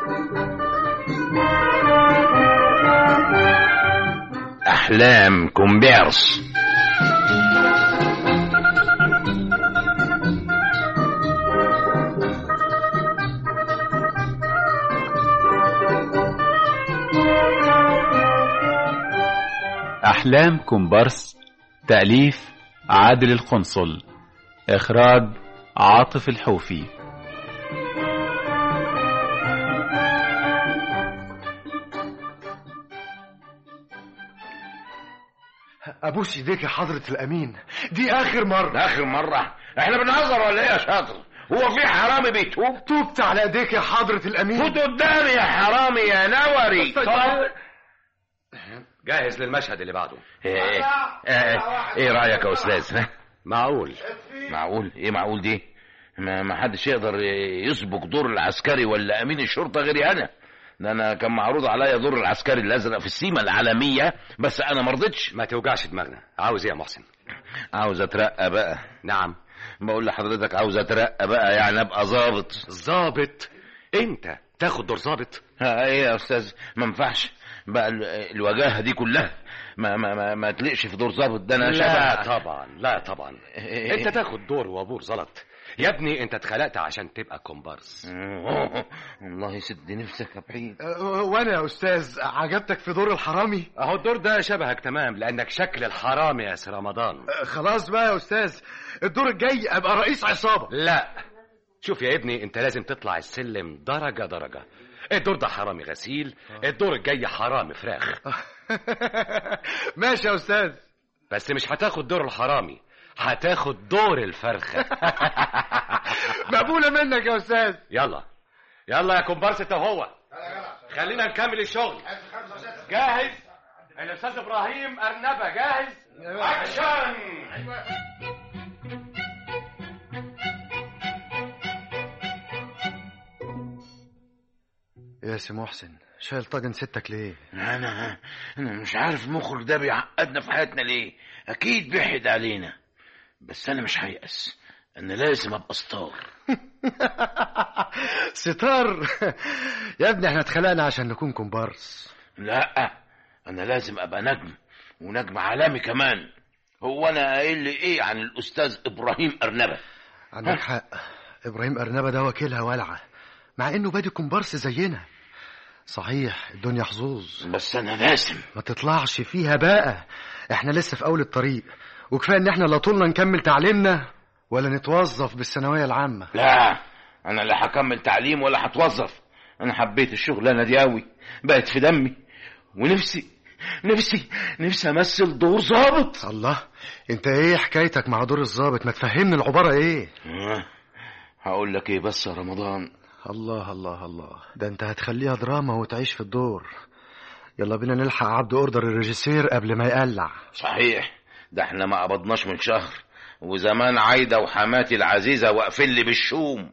أحلام كومبيرس أحلام كومبارس تأليف عادل القنصل إخراج عاطف الحوفي ابوس ايديك يا حضرة الامين دي اخر مرة آخر مرة احنا بنهزر ولا ايه يا شاطر هو في حرامي بيتوب توبت على ايديك يا حضرة الامين فوت قدامي يا حرامي يا نوري طيب. جاهز للمشهد اللي بعده ايه, ايه, ايه, ايه رأيك يا أستاذ ها؟ معقول معقول ايه معقول دي ما ما حدش يقدر يسبق دور العسكري ولا امين الشرطه غيري انا ده انا كان معروض عليا دور العسكري الازرق في السيما العالميه بس انا ما رضيتش ما توجعش دماغنا عاوز ايه يا محسن عاوز اترقى بقى نعم بقول لحضرتك عاوز اترقى بقى يعني ابقى ظابط ظابط انت تاخد دور ظابط ها ايه يا استاذ ما ينفعش بقى ال- الوجاهه دي كلها ما ما ما, ما تلقش في دور ظابط ده انا لا شبه طبعا لا طبعا إيه؟ انت تاخد دور وابور زلط يا ابني انت اتخلقت عشان تبقى كومبارس والله يسد نفسك يا بعيد أه، وانا يا استاذ عجبتك في دور الحرامي اهو الدور ده شبهك تمام لانك شكل الحرامي يا سي رمضان أه، خلاص بقى يا استاذ الدور الجاي ابقى رئيس عصابة لا شوف يا ابني انت لازم تطلع السلم درجة درجة الدور ده حرامي غسيل الدور الجاي حرامي فراخ ماشي يا استاذ بس مش هتاخد دور الحرامي هتاخد دور الفرخة مقبولة منك يا استاذ يلا يلا يا كومبارس انت وهو خلينا نكمل الشغل جاهز الاستاذ ابراهيم ارنبه جاهز اكشن يا سي محسن شايل طاجن ستك ليه انا انا مش عارف المخرج ده بيعقدنا في حياتنا ليه اكيد بيحد علينا بس انا مش هيأس انا لازم ابقى ستار ستار يا ابني احنا اتخلقنا عشان نكون كومبارس لا انا لازم ابقى نجم ونجم عالمي كمان هو انا قايل لي ايه عن الاستاذ ابراهيم ارنبه عندك حق ابراهيم ارنبه ده وكيلها ولعه مع انه بادي كومبارس زينا صحيح الدنيا حظوظ بس انا لازم ما تطلعش فيها بقى احنا لسه في اول الطريق وكفايه ان احنا لا طولنا نكمل تعليمنا ولا نتوظف بالثانويه العامه لا انا لا هكمل تعليم ولا هتوظف انا حبيت الشغلانه دي قوي بقت في دمي ونفسي نفسي نفسي امثل دور ظابط الله انت ايه حكايتك مع دور الظابط ما تفهمني العباره ايه آه، هقول لك ايه بس يا رمضان الله الله الله ده انت هتخليها دراما وتعيش في الدور يلا بينا نلحق عبد اوردر الريجيسير قبل ما يقلع صحيح ده احنا ما قبضناش من شهر وزمان عايدة وحماتي العزيزة واقفين لي بالشوم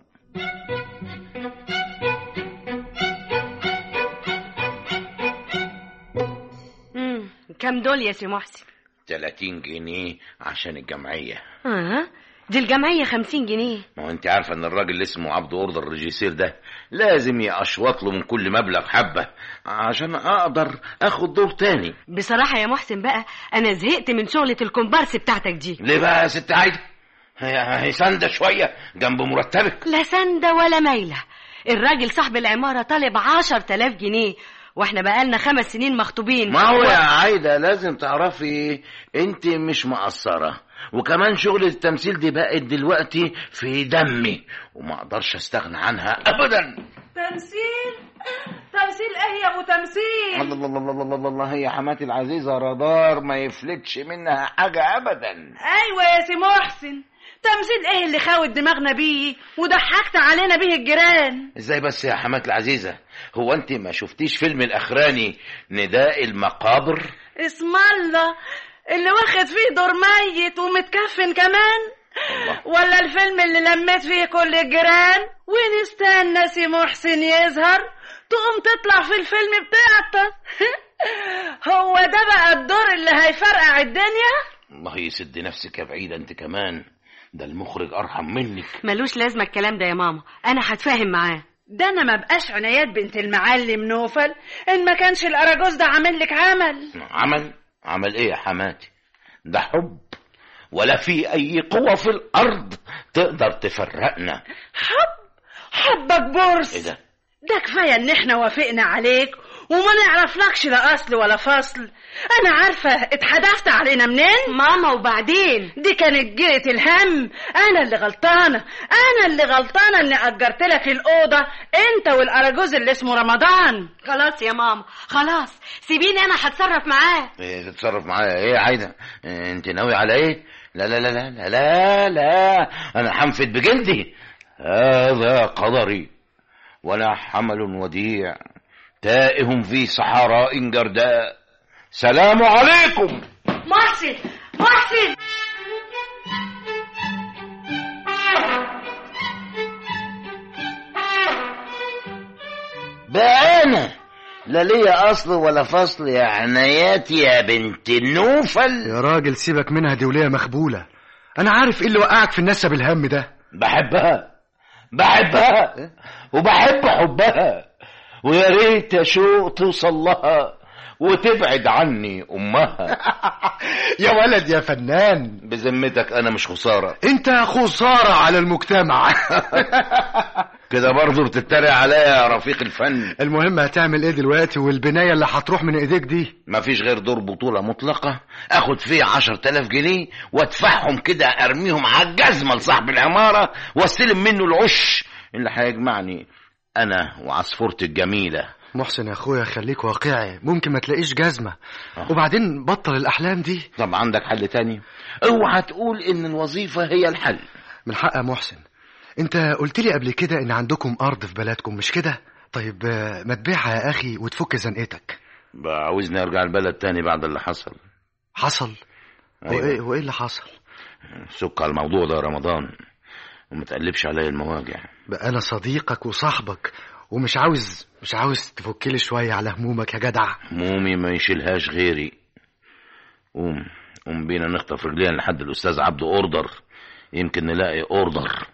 امم كم دول يا سي محسن 30 جنيه عشان الجمعية اه دي الجمعية خمسين جنيه ما هو انت عارفة ان الراجل اللي اسمه عبد اوردر الريجيسير ده لازم يقشوط له من كل مبلغ حبة عشان اقدر اخد دور تاني بصراحة يا محسن بقى أنا زهقت من شغلة الكومبارس بتاعتك دي ليه بقى يا ست عايدة هي هي ساندة شوية جنب مرتبك لا سندة ولا ميلة الراجل صاحب العمارة طالب عشر تلاف جنيه واحنا بقالنا خمس سنين مخطوبين ما هو يا عايدة لازم تعرفي انت مش مقصرة وكمان شغل التمثيل دي بقت دلوقتي في دمي وما اقدرش استغنى عنها ابدا تمثيل تمثيل ايه يا ابو تمثيل الله الله الله الله الله الله هي حماتي العزيزة رادار ما يفلتش منها حاجة ابدا ايوه يا سي محسن تمثيل ايه اللي خاوت دماغنا بيه وضحكت علينا بيه الجيران ازاي بس يا حماتي العزيزة هو انت ما شفتيش فيلم الاخراني نداء المقابر اسم الله اللي واخد فيه دور ميت ومتكفن كمان الله. ولا الفيلم اللي لميت فيه كل الجيران ونستنى سي محسن يظهر تقوم تطلع في الفيلم بتاعته هو ده بقى الدور اللي هيفرقع الدنيا الله يسد نفسك يا بعيدة انت كمان ده المخرج ارحم منك ملوش لازمة الكلام ده يا ماما أنا هتفاهم معاه ده انا ما بقاش عنايات بنت المعلم نوفل ان ما كانش الاراجوز ده عامل لك عمل عمل عمل ايه يا حماتي ده حب ولا في اي قوة في الارض تقدر تفرقنا حب حبك بورس ايه ده ده كفايه ان احنا وافقنا عليك وما نعرفلكش لا اصل ولا فصل انا عارفه اتحدفت علينا منين ماما وبعدين دي كانت جرة الهم انا اللي غلطانه انا اللي غلطانه اني اجرت لك الاوضه انت والاراجوز اللي اسمه رمضان خلاص يا ماما خلاص سيبيني انا هتصرف معاه إيه تتصرف معايا ايه يا عايدة إيه انت ناوي على ايه لا لا لا لا لا لا, لا. انا حنفد بجلدي هذا قدري ولا حمل وديع تائه في صحراء جرداء سلام عليكم محسن محسن بقى انا لا ليا اصل ولا فصل يا عناياتي يا بنت النوفل يا راجل سيبك منها دي وليه مخبولة أنا عارف إيه اللي وقعك في النسب الهم ده بحبها بحبها وبحب حبها ويا ريت يا شوق توصل لها وتبعد عني امها يا ولد يا فنان بذمتك انا مش خساره أنت خسارة على المجتمع كده برضه بتتريق عليا يا رفيق الفن المهم هتعمل إيه دلوقتي والبناية اللي هتروح من إيديك دي مفيش غير دور بطولة مطلقة اخد فيه عشر تلاف جنيه وادفعهم كده ارميهم على الجزمة لصاحب العمارة واستلم منه العش اللي هيجمعني انا وعصفورتي الجميلة محسن يا أخويا خليك واقعي ممكن ما تلاقيش جزمة آه. وبعدين بطل الأحلام دي طب عندك حل تاني اوعى تقول ان الوظيفة هي الحل من حق يا محسن أنت قلت لي قبل كده إن عندكم أرض في بلدكم مش كده طيب آه، ما تبيعها يا أخي وتفك زنقتك عاوزني ارجع البلد تاني بعد اللي حصل حصل أيوة. وإيه, وإيه اللي حصل سك على الموضوع ده يا رمضان وما تقلبش عليا المواجع بقى أنا صديقك وصاحبك ومش عاوز مش عاوز تفكلي شوية على همومك يا جدع همومي ما يشيلهاش غيري قوم قوم بينا نخطف رجلينا لحد الاستاذ عبده اوردر يمكن نلاقي اوردر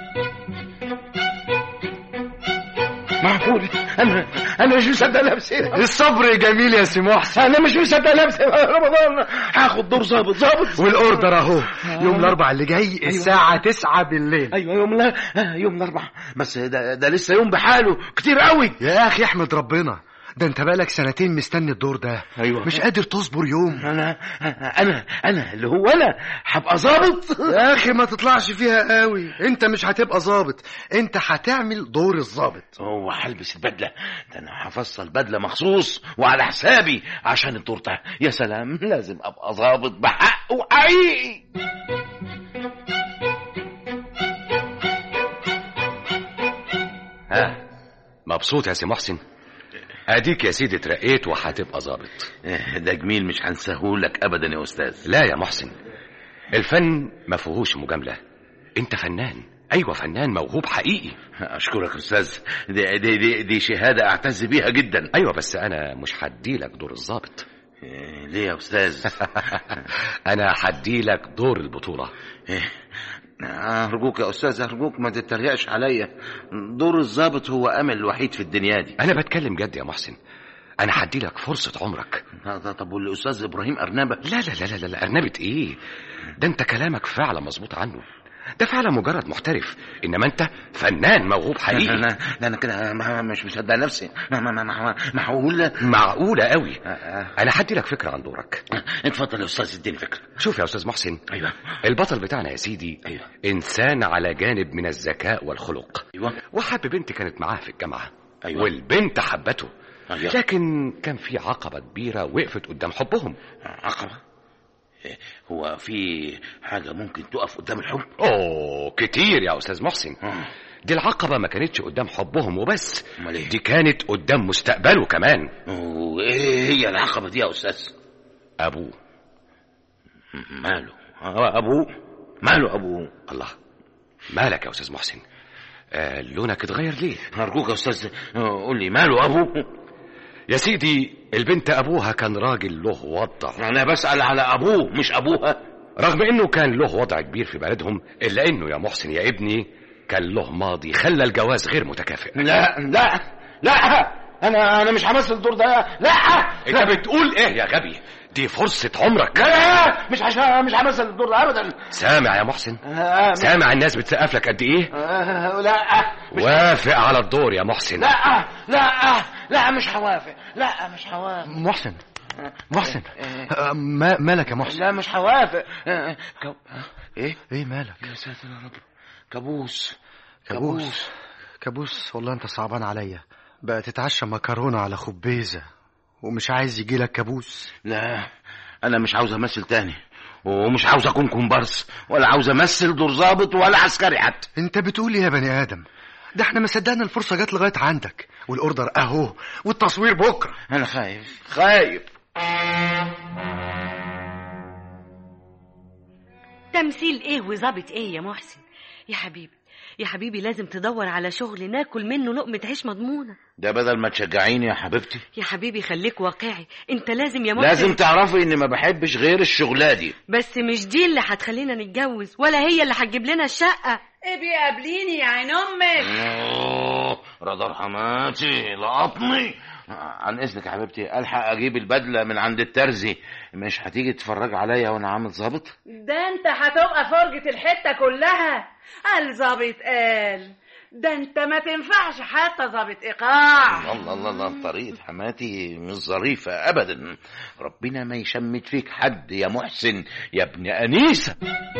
معقول انا انا مش مصدق نفسي الصبر جميل يا سي محسن انا مش مصدق نفسي يا رمضان هاخد دور ظابط ظابط والاوردر اهو يوم الاربع اللي جاي الساعة تسعة بالليل ايوه يوم لا يوم الاربعاء بس ده, ده لسه يوم بحاله كتير قوي يا اخي احمد ربنا ده انت بقالك سنتين مستني الدور ده أيوة. مش قادر تصبر يوم انا انا انا اللي هو انا هبقى ظابط يا اخي ما تطلعش فيها قوي انت مش هتبقى ظابط انت هتعمل دور الظابط هو هلبس البدله ده انا هفصل بدله مخصوص وعلى حسابي عشان الدور ده يا سلام لازم ابقى ظابط بحق وحقيقي ها مبسوط يا سي محسن اديك يا سيدي اترقيت وهتبقى ظابط إيه، ده جميل مش هنساهولك ابدا يا استاذ لا يا محسن الفن ما فيهوش مجامله انت فنان ايوه فنان موهوب حقيقي اشكرك يا استاذ دي, دي, دي, دي شهاده اعتز بيها جدا ايوه بس انا مش هديلك دور الظابط إيه، ليه يا استاذ انا هديلك دور البطوله إيه، ارجوك يا استاذ ارجوك ما تتريقش عليا دور الضابط هو امل الوحيد في الدنيا دي انا بتكلم جد يا محسن انا هديلك فرصه عمرك ط- ط- طب والاستاذ ابراهيم ارنبه لا لا لا لا لا, لا ارنبه ايه ده انت كلامك فعلا مظبوط عنه ده فعلا مجرد محترف انما انت فنان موهوب حقيقي انا ده انا كده ما- مش مصدق نفسي ما ما ما ما معقول معقوله قوي آه، آه. انا هدي لك فكره عن دورك اتفضل يا استاذ اديني فكره شوف يا استاذ محسن ايوه البطل بتاعنا يا سيدي أيوة. انسان على جانب من الذكاء والخلق ايوه وحب بنت كانت معاه في الجامعه أيوة. والبنت حبته أيوة. لكن كان في عقبه كبيره وقفت قدام حبهم عقبه إيه، هو في حاجه ممكن تقف قدام الحب اوه كتير يا استاذ محسن آه. دي العقبه ما كانتش قدام حبهم وبس أمال إيه؟ دي كانت قدام مستقبله كمان وايه هي العقبه دي يا استاذ ابوه ماله آه، ابوه ماله ابوه الله مالك يا استاذ محسن آه لونك اتغير ليه ارجوك يا استاذ آه، قول لي ماله ابوه يا سيدي البنت ابوها كان راجل له وضع انا بسال على ابوه مش ابوها رغم انه كان له وضع كبير في بلدهم الا انه يا محسن يا ابني كان له ماضي خلى الجواز غير متكافئ لا لا لا انا انا مش همثل الدور ده لا انت بتقول ايه يا غبي دي فرصة عمرك لا لا مش عشان مش همثل الدور ده ابدا سامع يا محسن آه، سامع الناس بتسقف لك قد ايه آه، لا مش وافق على الدور يا محسن لا لا لا مش هوافق لا مش هوافق محسن محسن آه، ما مالك يا محسن لا مش هوافق آه، كب... ايه ايه مالك يا ساتر يا رب كابوس كابوس كابوس والله انت صعبان عليا بقى تتعشى مكرونه على خبيزه ومش عايز يجي لك كابوس لا انا مش عاوز امثل تاني ومش عاوز اكون كومبارس ولا عاوز امثل دور ظابط ولا عسكري حتى انت بتقول ايه يا بني ادم ده احنا ما صدقنا الفرصه جت لغايه عندك والاوردر اهو والتصوير بكره انا خايف خايف تمثيل ايه وظابط ايه يا محسن يا حبيبي يا حبيبي لازم تدور على شغل ناكل منه لقمة عيش مضمونة ده بدل ما تشجعيني يا حبيبتي يا حبيبي خليك واقعي انت لازم يا محسن لازم تعرفي اني ما بحبش غير الشغلة دي بس مش دي اللي هتخلينا نتجوز ولا هي اللي هتجيب لنا الشقة ايه بيقابليني يا عين امك أوه، رضا حماتي لقطني عن اذنك يا حبيبتي الحق اجيب البدله من عند الترزي مش هتيجي تتفرج عليا وانا عامل ظابط ده انت هتبقى فرجة الحتة كلها قال ظابط قال ده انت ما تنفعش حتى ظابط ايقاع الله الله الله طريقة حماتي مش ظريفة أبدا ربنا ما يشمت فيك حد يا محسن يا ابن أنيسة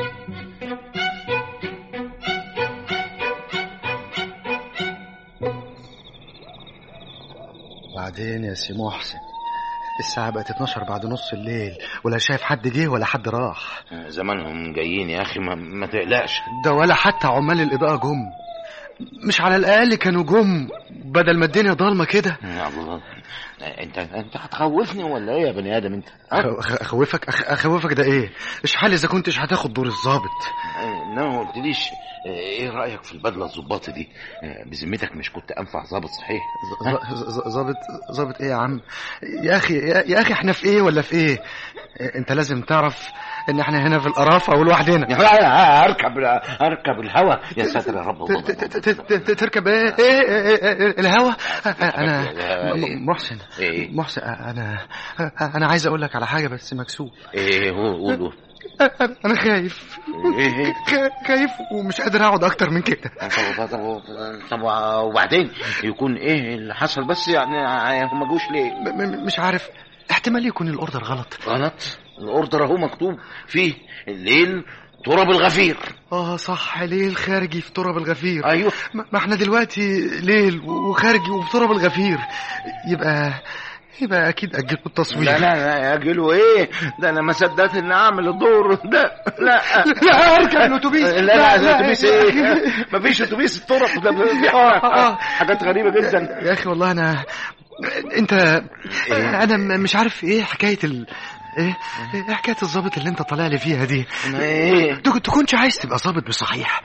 بعدين يا سي محسن الساعة بقت 12 بعد نص الليل ولا شايف حد جه ولا حد راح زمانهم جايين يا أخي ما, ما تقلقش ده ولا حتى عمال الإضاءة جم مش على الأقل كانوا جم بدل ما الدنيا ضلمة كده يا الله انت انت هتخوفني ولا ايه يا بني ادم انت؟ ها؟ أخ- اخوفك أخ- اخوفك ده ايه اشحال اذا كنتش هتاخد دور الضابط انما ما قلتليش ايه رايك في البدله الظباطه دي؟ بذمتك مش كنت انفع ظابط صحيح؟ ز- ز- ز- ظابط ظابط ايه يا عم يا اخي يا يا اخي احنا في ايه ولا في ايه انت لازم تعرف ان احنا هنا في القرافه ولوحدنا اركب اركب الهوا يا ساتر يا رب ت- ت- ت- ت- ت- تركب ايه ايه إيه- إيه- الهوا انا م- محسن إيه؟ محسن انا انا عايز اقول لك على حاجه بس مكسوف ايه هو قولوا انا خايف ايه خ- خايف ومش قادر اقعد اكتر من كده طب طب طب وبعدين يكون ايه اللي حصل بس يعني هم جوش ليه؟ م- م- مش عارف احتمال يكون الاوردر غلط غلط الاوردر اهو مكتوب فيه الليل تراب الغفير اه صح ليل خارجي في تراب الغفير ايوه ما ما احنا دلوقتي ليل وخارجي وفي تراب الغفير يبقى يبقى اكيد اجلوا التصوير لا لا لا يا جلو ايه ده انا ما صدقت اني اعمل الدور ده لا لا اركب الاتوبيس لا لا الاتوبيس ايه مفيش اتوبيس الطرق ده في آه. حاجات غريبه جدا يا اخي والله انا انت انا م- مش عارف ايه حكايه ال... ايه ايه حكايه الضابط اللي انت طالع لي فيها دي ايه تك- تكونش عايز تبقى ضابط بصحيح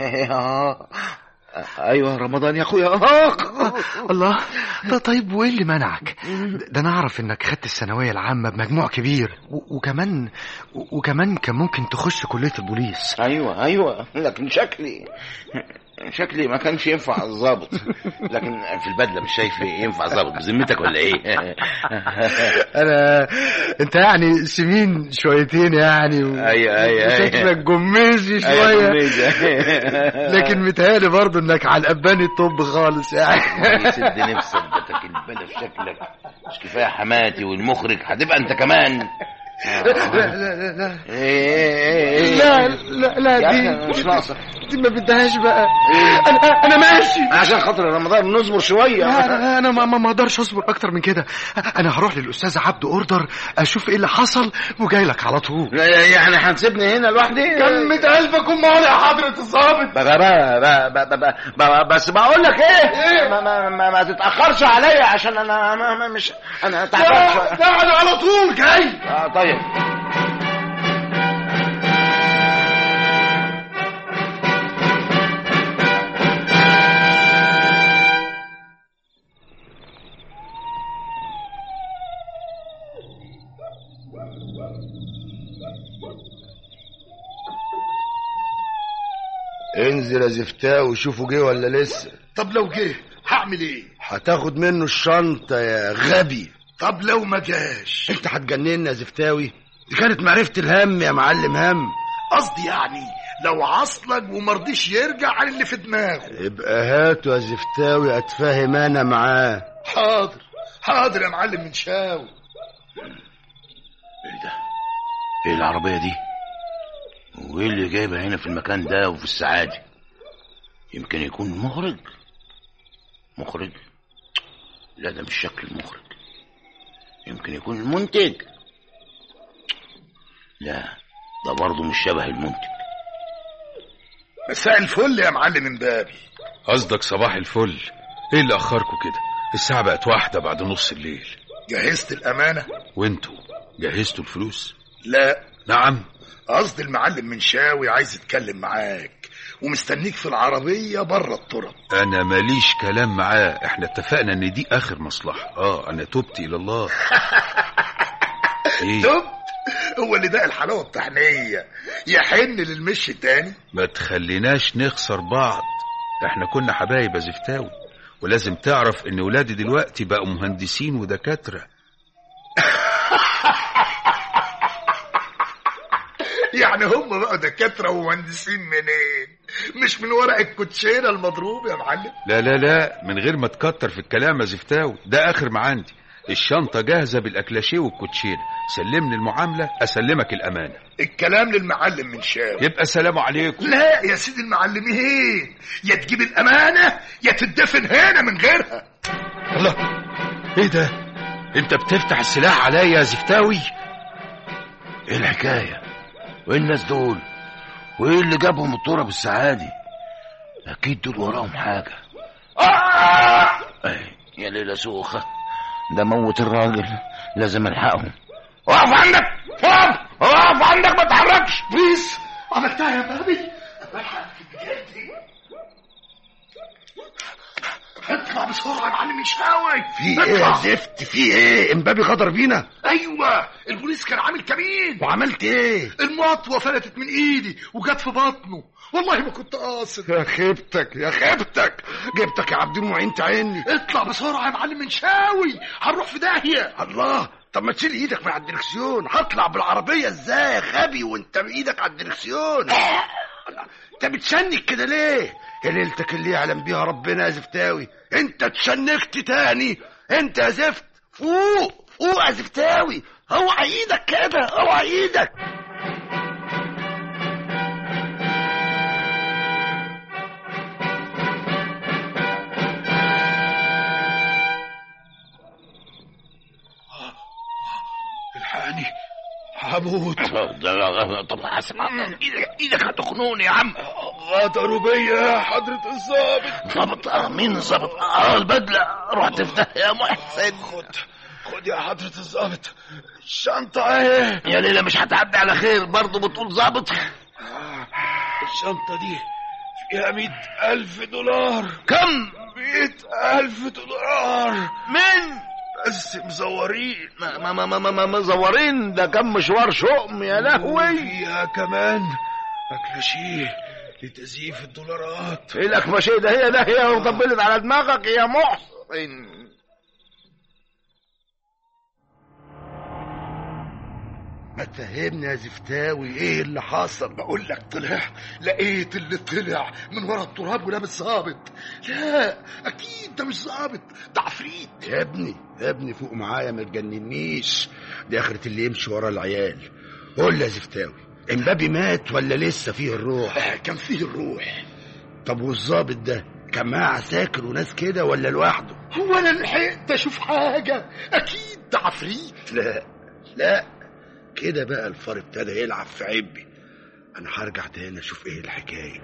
آه. ايوه رمضان يا اخويا آه. الله ده طيب وايه اللي منعك ده انا اعرف انك خدت الثانويه العامه بمجموع كبير و- وكمان و- وكمان كان ممكن تخش كليه البوليس ايوه ايوه لكن شكلي شكلي ما كانش ينفع الظابط لكن في البدله مش شايف ينفع ظابط بذمتك ولا ايه انا انت يعني سمين شويتين يعني و... أيوة، أيوة، أيوة. وشكلك جميزي شويه لكن متهيألي برضه انك على الاباني الطب خالص يعني يسد نفس ثبتك البلا في شكلك مش كفايه حماتي والمخرج هتبقى انت كمان لا لا لا لا ايه لا لا لا يا دي أخي مش ناقصه دي ما بدهاش بقى انا انا ماشي عشان خاطر رمضان نصبر شويه انا انا ما ما ما اقدرش اصبر اكتر من كده انا هروح للاستاذ عبد اوردر اشوف ايه اللي حصل وجاي لك على طول لا، يعني هتسيبني هنا لوحدي كمة قلبك امال يا حضرة الظابط ب- ب- ب- ب- ب- ب- ب- بس بقول لك ايه ما, ما, ما, ما تتاخرش عليا عشان انا ما ما مش انا تعبان شويه لا انا على طول جاي آه طيب انزل يا زفتاوي شوفوا جه ولا لسه طب لو جه هعمل ايه هتاخد منه الشنطة يا غبي طب لو ما جاش انت هتجننا يا زفتاوي دي كانت معرفة الهم يا معلم هم قصدي يعني لو عصلك ومرضيش يرجع عن اللي في دماغه يبقى هاته يا زفتاوي اتفاهم انا معاه حاضر حاضر يا معلم منشاوي ايه ده ايه العربية دي وايه اللي جايبها هنا في المكان ده وفي السعادة يمكن يكون مخرج مخرج لا ده مش شكل المخرج يمكن يكون المنتج لا ده برضه مش شبه المنتج مساء الفل يا معلم امبابي قصدك صباح الفل ايه اللي اخركم كده الساعة بقت واحدة بعد نص الليل جهزت الامانه وانتوا جهزتوا الفلوس لا نعم قصدي المعلم منشاوي عايز يتكلم معاك ومستنيك في العربيه بره الطرق انا ماليش كلام معاه احنا اتفقنا ان دي اخر مصلحة اه انا تبت الى الله ايه تبت هو اللي ده الحلاوه الطحنيه يحن للمشي تاني ما تخليناش نخسر بعض احنا كنا حبايب يا زفتاوي ولازم تعرف ان ولادي دلوقتي بقوا مهندسين ودكاترة يعني هم بقى دكاتره ومهندسين منين مش من ورق الكوتشينه المضروب يا معلم لا لا لا من غير ما تكتر في الكلام يا زفتاوي ده اخر ما عندي الشنطة جاهزة بالاكلاشيه والكوتشينة سلمني المعاملة اسلمك الامانة الكلام للمعلم منشاوي يبقى سلام عليكم لا يا سيدي المعلمين يا تجيب الامانه يا تدفن هنا من غيرها الله ايه ده انت بتفتح السلاح عليا يا زفتاوي ايه الحكاية وايه الناس دول وايه اللي جابهم التراب السعادي اكيد دول وراهم حاجة آه! أي، يا ليلة سوخة ده موت الراجل لازم الحقهم اقف عندك اقف اقف عندك ما تتحركش بليز عملتها يا بابي بلحق في بجد اطلع بسرعه يا معلم منشاوي في ايه يا زفت في ايه امبابي غدر بينا ايوه البوليس كان عامل كمين وعملت ايه المطوه فلتت من ايدي وجت في بطنه والله ما كنت قاصد يا خيبتك يا خيبتك جبتك يا عبد المعين تعيني اطلع بسرعه يا معلم منشاوي هنروح في داهيه الله طب ما تشيل ايدك من على الدركسيون هطلع بالعربيه ازاي يا غبي وانت بايدك على الدركسيون انت بتشنك كده ليه يا ليلتك اللي يعلم بيها ربنا يا زفتاوي انت اتشنكت تاني انت يا زفت فوق فوق يا زفتاوي اوعى ايدك كده اوعى ايدك الحقني هموت طب اسمع ايدك ايدك هتخنوني يا عم غدروا بيا يا حضرة الظابط ظابط آه، مين الظابط اه البدله رحت في ده يا محسن خد خد يا حضرة الظابط الشنطة اهي يا ليلى مش هتعدي على خير برضه بتقول ظابط الشنطة دي فيها مئة ألف دولار كم مئة ألف دولار من بس مزورين ما ما ما ما, ما مزورين ده كم مشوار شؤم يا لهوي فيها كمان أكلاشيه لتزييف الدولارات ايه لك ماشي ده هي ده هي وطبلت على دماغك يا محسن ما تفهمني يا زفتاوي ايه اللي حصل بقول لك طلع لقيت اللي طلع من ورا التراب ولابس ظابط لا اكيد ده مش ظابط ده عفريت يا ابني يا ابني فوق معايا ما تجننيش دي اخرة اللي يمشي ورا العيال قول لي يا زفتاوي امبابي مات ولا لسه فيه الروح آه كان فيه الروح طب والظابط ده كان معاه عساكر وناس كده ولا لوحده هو انا لحقت اشوف حاجه اكيد ده عفريت لا لا كده بقى الفار ابتدى يلعب في عبي انا هرجع تاني اشوف ايه الحكايه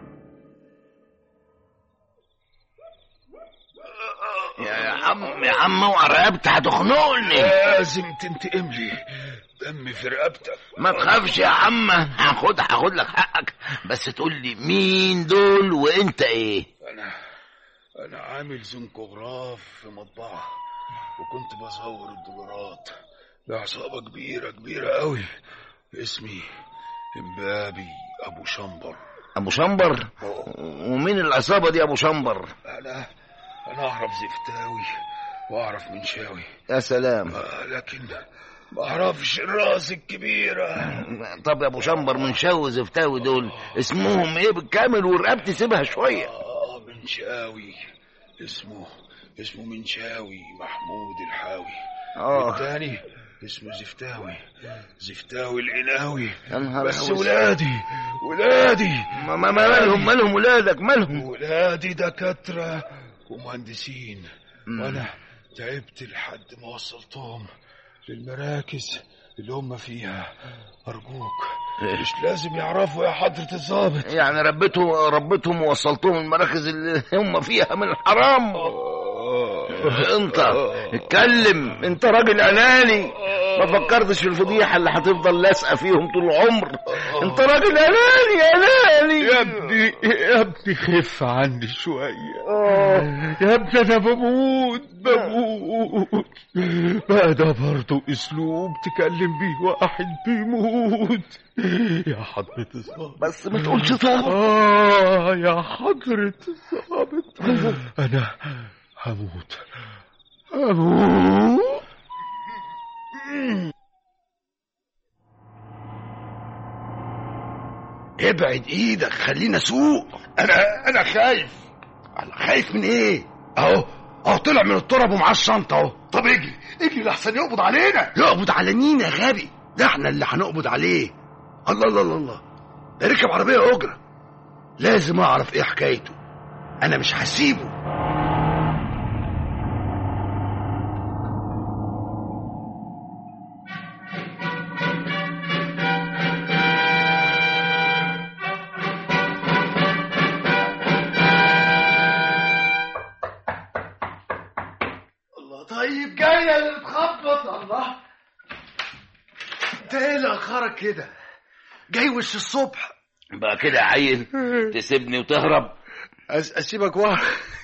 يا يا عم يا عم اوعى رقبتي هتخنقني لازم تنتقم لي دم في رقبتك ما تخافش يا عم هاخد هاخد لك حقك بس تقول لي مين دول وانت ايه انا انا عامل زنكوغراف في مطبعه وكنت بصور الدولارات لعصابه كبيره كبيره قوي اسمي امبابي ابو شمبر ابو شنبر ومين العصابه دي ابو شنبر انا انا اعرف زفتاوي واعرف منشاوي يا سلام آه، لكن ما اعرفش الراس الكبيره طب يا ابو شنبر منشاوي وزفتاوي دول اسمهم ايه بالكامل ورقبتي سيبها شويه اه منشاوي اسمه اسمه منشاوي محمود الحاوي اه والتاني اسمه زفتاوي زفتاوي العناوي يا نهار بس أسود. ولادي ولادي ما ما ما مالهم مالهم ولادك مالهم ولادي دكاترة ومهندسين مم. وانا تعبت لحد ما وصلتهم للمراكز اللي هم فيها ارجوك مش لازم يعرفوا يا حضرة الضابط يعني ربيتهم ربيتهم ووصلتهم المراكز اللي هم فيها من الحرام انت اتكلم انت راجل اناني ما فكرتش في الفضيحه اللي هتفضل لازقه فيهم طول العمر انت راجل اناني اناني يا ابني يا ابني خف عني شوية يا ابني انا بموت بموت بقى ده برضه اسلوب تكلم بيه واحد بيموت يا حضرة الضابط بس ما تقولش ضابط اه يا حضرة الضابط انا هموت هموت ابعد ايدك خلينا اسوق انا انا خايف انا خايف من ايه اهو اهو طلع من التراب ومعاه الشنطه اهو طب اجري اجري لحسن يقبض علينا يقبض على مين يا غبي ده احنا اللي هنقبض عليه الله الله الله الله ده ركب عربيه اجره لازم اعرف ايه حكايته انا مش هسيبه الله طيب جايه اللي بتخبط الله انت ايه اللي اخرك كده جاي وش الصبح بقى كده يا عيل تسيبني وتهرب أس- اسيبك ورا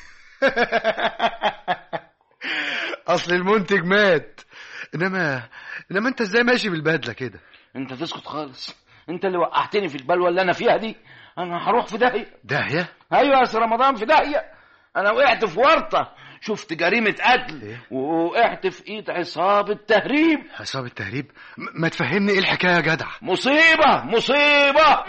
اصل المنتج مات انما انما انت ازاي ماشي بالبدله كده انت تسكت خالص انت اللي وقعتني في البلوه اللي انا فيها دي انا هروح في داهيه داهيه ايوه يا سي رمضان في داهيه انا وقعت في ورطه شفت جريمه قتل إيه؟ ووقعت في ايد عصابه تهريب عصابه التهريب م- ما تفهمني ايه الحكايه يا جدع مصيبه مصيبه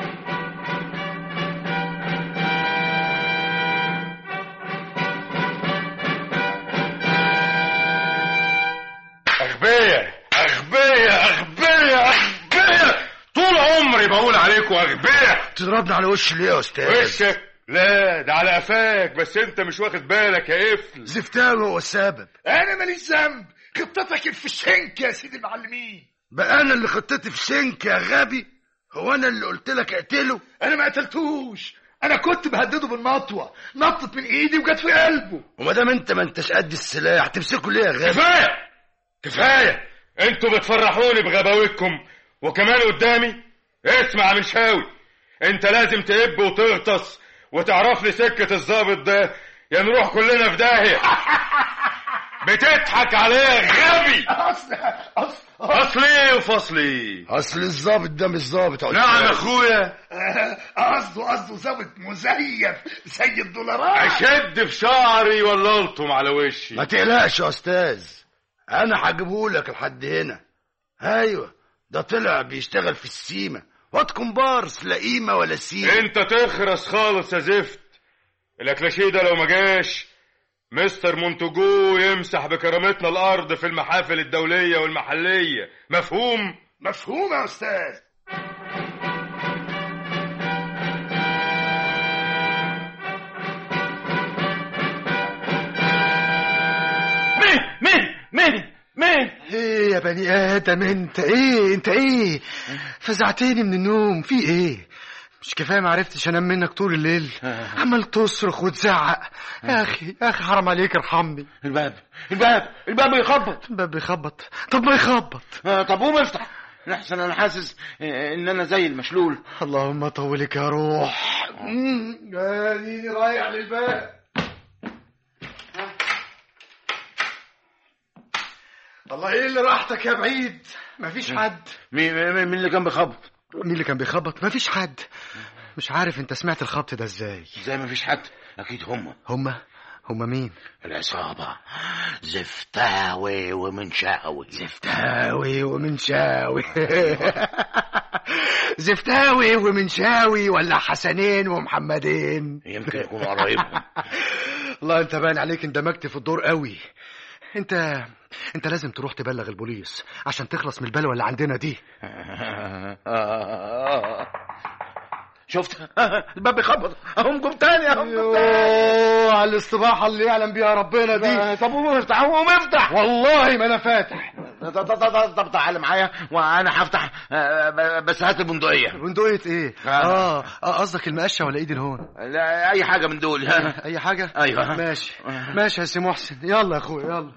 أغبية أغبية أغبية أغبية طول عمري بقول عليكم أغبية تضربنا على وش ليه يا استاذ وشك لا ده على قفاك بس انت مش واخد بالك يا قفل زفتاوي هو السبب انا ماليش ذنب خطتك في الشنك يا سيدي المعلمين بقى انا اللي خطتي في شنك يا غبي هو انا اللي قلت لك اقتله انا ما قتلتوش انا كنت بهدده بالمطوه نطت من ايدي وجت في قلبه وما دام انت ما انتش قد السلاح تمسكه ليه يا غبي كفاية كفاية انتوا بتفرحوني بغباوتكم وكمان قدامي اسمع يا مشاوي انت لازم تقب وتغطس وتعرف لي سكة الظابط ده يا نروح كلنا في داهية بتضحك عليه يا غبي اصل اصل اصل ايه وفصل ايه اصل الظابط ده مش ظابط يا نعم يا أستاذ. اخويا قصده قصده ظابط مزيف زي الدولارات اشد في شعري ولا الطم على وشي ما تقلقش يا استاذ انا هجيبهولك لحد هنا ايوه ده طلع بيشتغل في السيمه واد كومبارس لا قيمه ولا سيمه انت تخرس خالص يا زفت الاكلاشيه ده لو ما جاش مستر مونتجو يمسح بكرامتنا الارض في المحافل الدوليه والمحليه مفهوم مفهوم يا استاذ مين مين مين مين ايه يا بني ادم انت ايه انت ايه فزعتني من النوم في ايه مش كفايه ما عرفتش انام منك طول الليل عمال تصرخ وتزعق يا اخي يا اخي حرام عليك ارحمني الباب الباب الباب يخبط الباب بيخبط طب ما يخبط آه، طب قوم افتح احسن انا حاسس آه، ان انا زي المشلول اللهم طولك يا روح اديني رايح للباب الله ايه اللي راحتك يا بعيد مفيش حد مين مين مين اللي كان بيخبط مين اللي كان بيخبط مفيش حد مش عارف انت سمعت الخبط ده ازاي زي ما فيش حد اكيد هم هما هما مين العصابة زفتاوي ومنشاوي زفتاوي ومنشاوي زفتاوي ومنشاوي ولا حسنين ومحمدين يمكن يكونوا قرايبهم الله انت باين عليك اندمجت في الدور قوي انت انت لازم تروح تبلغ البوليس عشان تخلص من البلوه اللي عندنا دي شفت الباب بيخبط اهم جم تاني اهم جم تاني يوه على الاستباحه اللي يعلم بيها ربنا دي طب قوم افتح قوم افتح والله ما انا فاتح طب طب طب طب تعالى معايا وانا هفتح آه، ب- بس هات البندقية بندقية ايه؟ آه. اه اه قصدك المقشة ولا ايد الهون؟ لا اي حاجة من دول اي حاجة؟ أيوة. ماشي ماشي يا سي محسن يلا يا اخويا يلا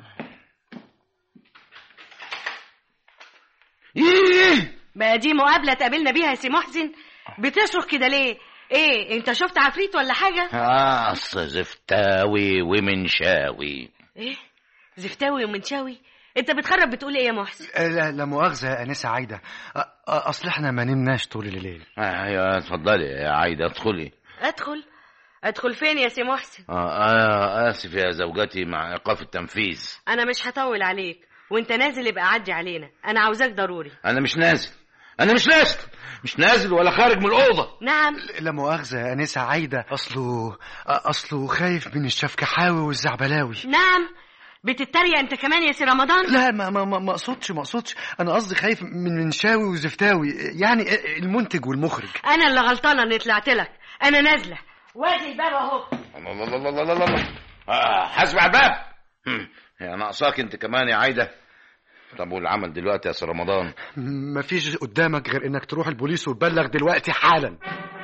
ايه بقى دي مقابلة تقابلنا بيها يا سي محسن بتصرخ كده ليه ايه انت شفت عفريت ولا حاجة اه اصل زفتاوي ومنشاوي ايه زفتاوي ومنشاوي انت بتخرب بتقول ايه يا محسن آه، لا لا مؤاخذة يا أنسة عايدة آه، آه، أصل إحنا ما نمناش طول الليل آه، ايوه اتفضلي يا عايدة ادخلي ادخل ادخل فين يا سي محسن آه آه اسف يا زوجتي مع ايقاف التنفيذ انا مش هطول عليك وانت نازل يبقى عدي علينا انا عاوزاك ضروري انا مش نازل انا مش نازل مش نازل ولا خارج من الاوضه نعم لا مؤاخذة يا أنسة عايدة أصله آه، أصله خايف من الشفكحاوي والزعبلاوي نعم بتتريق انت كمان يا سي رمضان لا ما ما ما ما اقصدش ما اقصدش انا قصدي خايف من منشاوي وزفتاوي يعني المنتج والمخرج انا اللي غلطانه اني طلعت لك انا نازله وادي الباب اهو الله الله الله الله الله الله آه حاسب على الباب هم، يا ناقصاك انت كمان يا عايده طب والعمل دلوقتي يا سي رمضان مفيش قدامك غير انك تروح البوليس وتبلغ دلوقتي حالا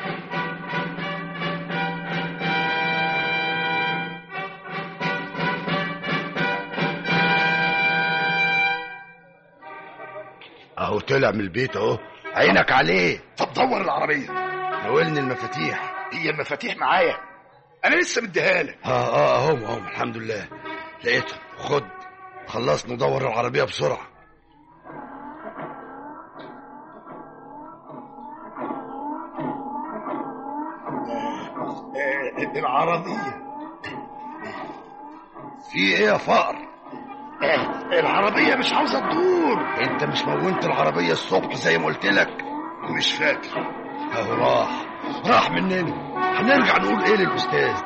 اهو طلع من البيت اهو عينك عليه طب دور العربية ناولني المفاتيح هي المفاتيح معايا انا لسه مديها لك اه اه اهم اهم الحمد لله لقيتهم خد خلصنا ندور العربية بسرعة آه، العربية في ايه يا فقر آه، العربية مش عاوزة تدور انت مش مونت العربية الصبح زي ما قلت لك مش فاكر اهو راح راح مننا هنرجع نقول ايه للاستاذ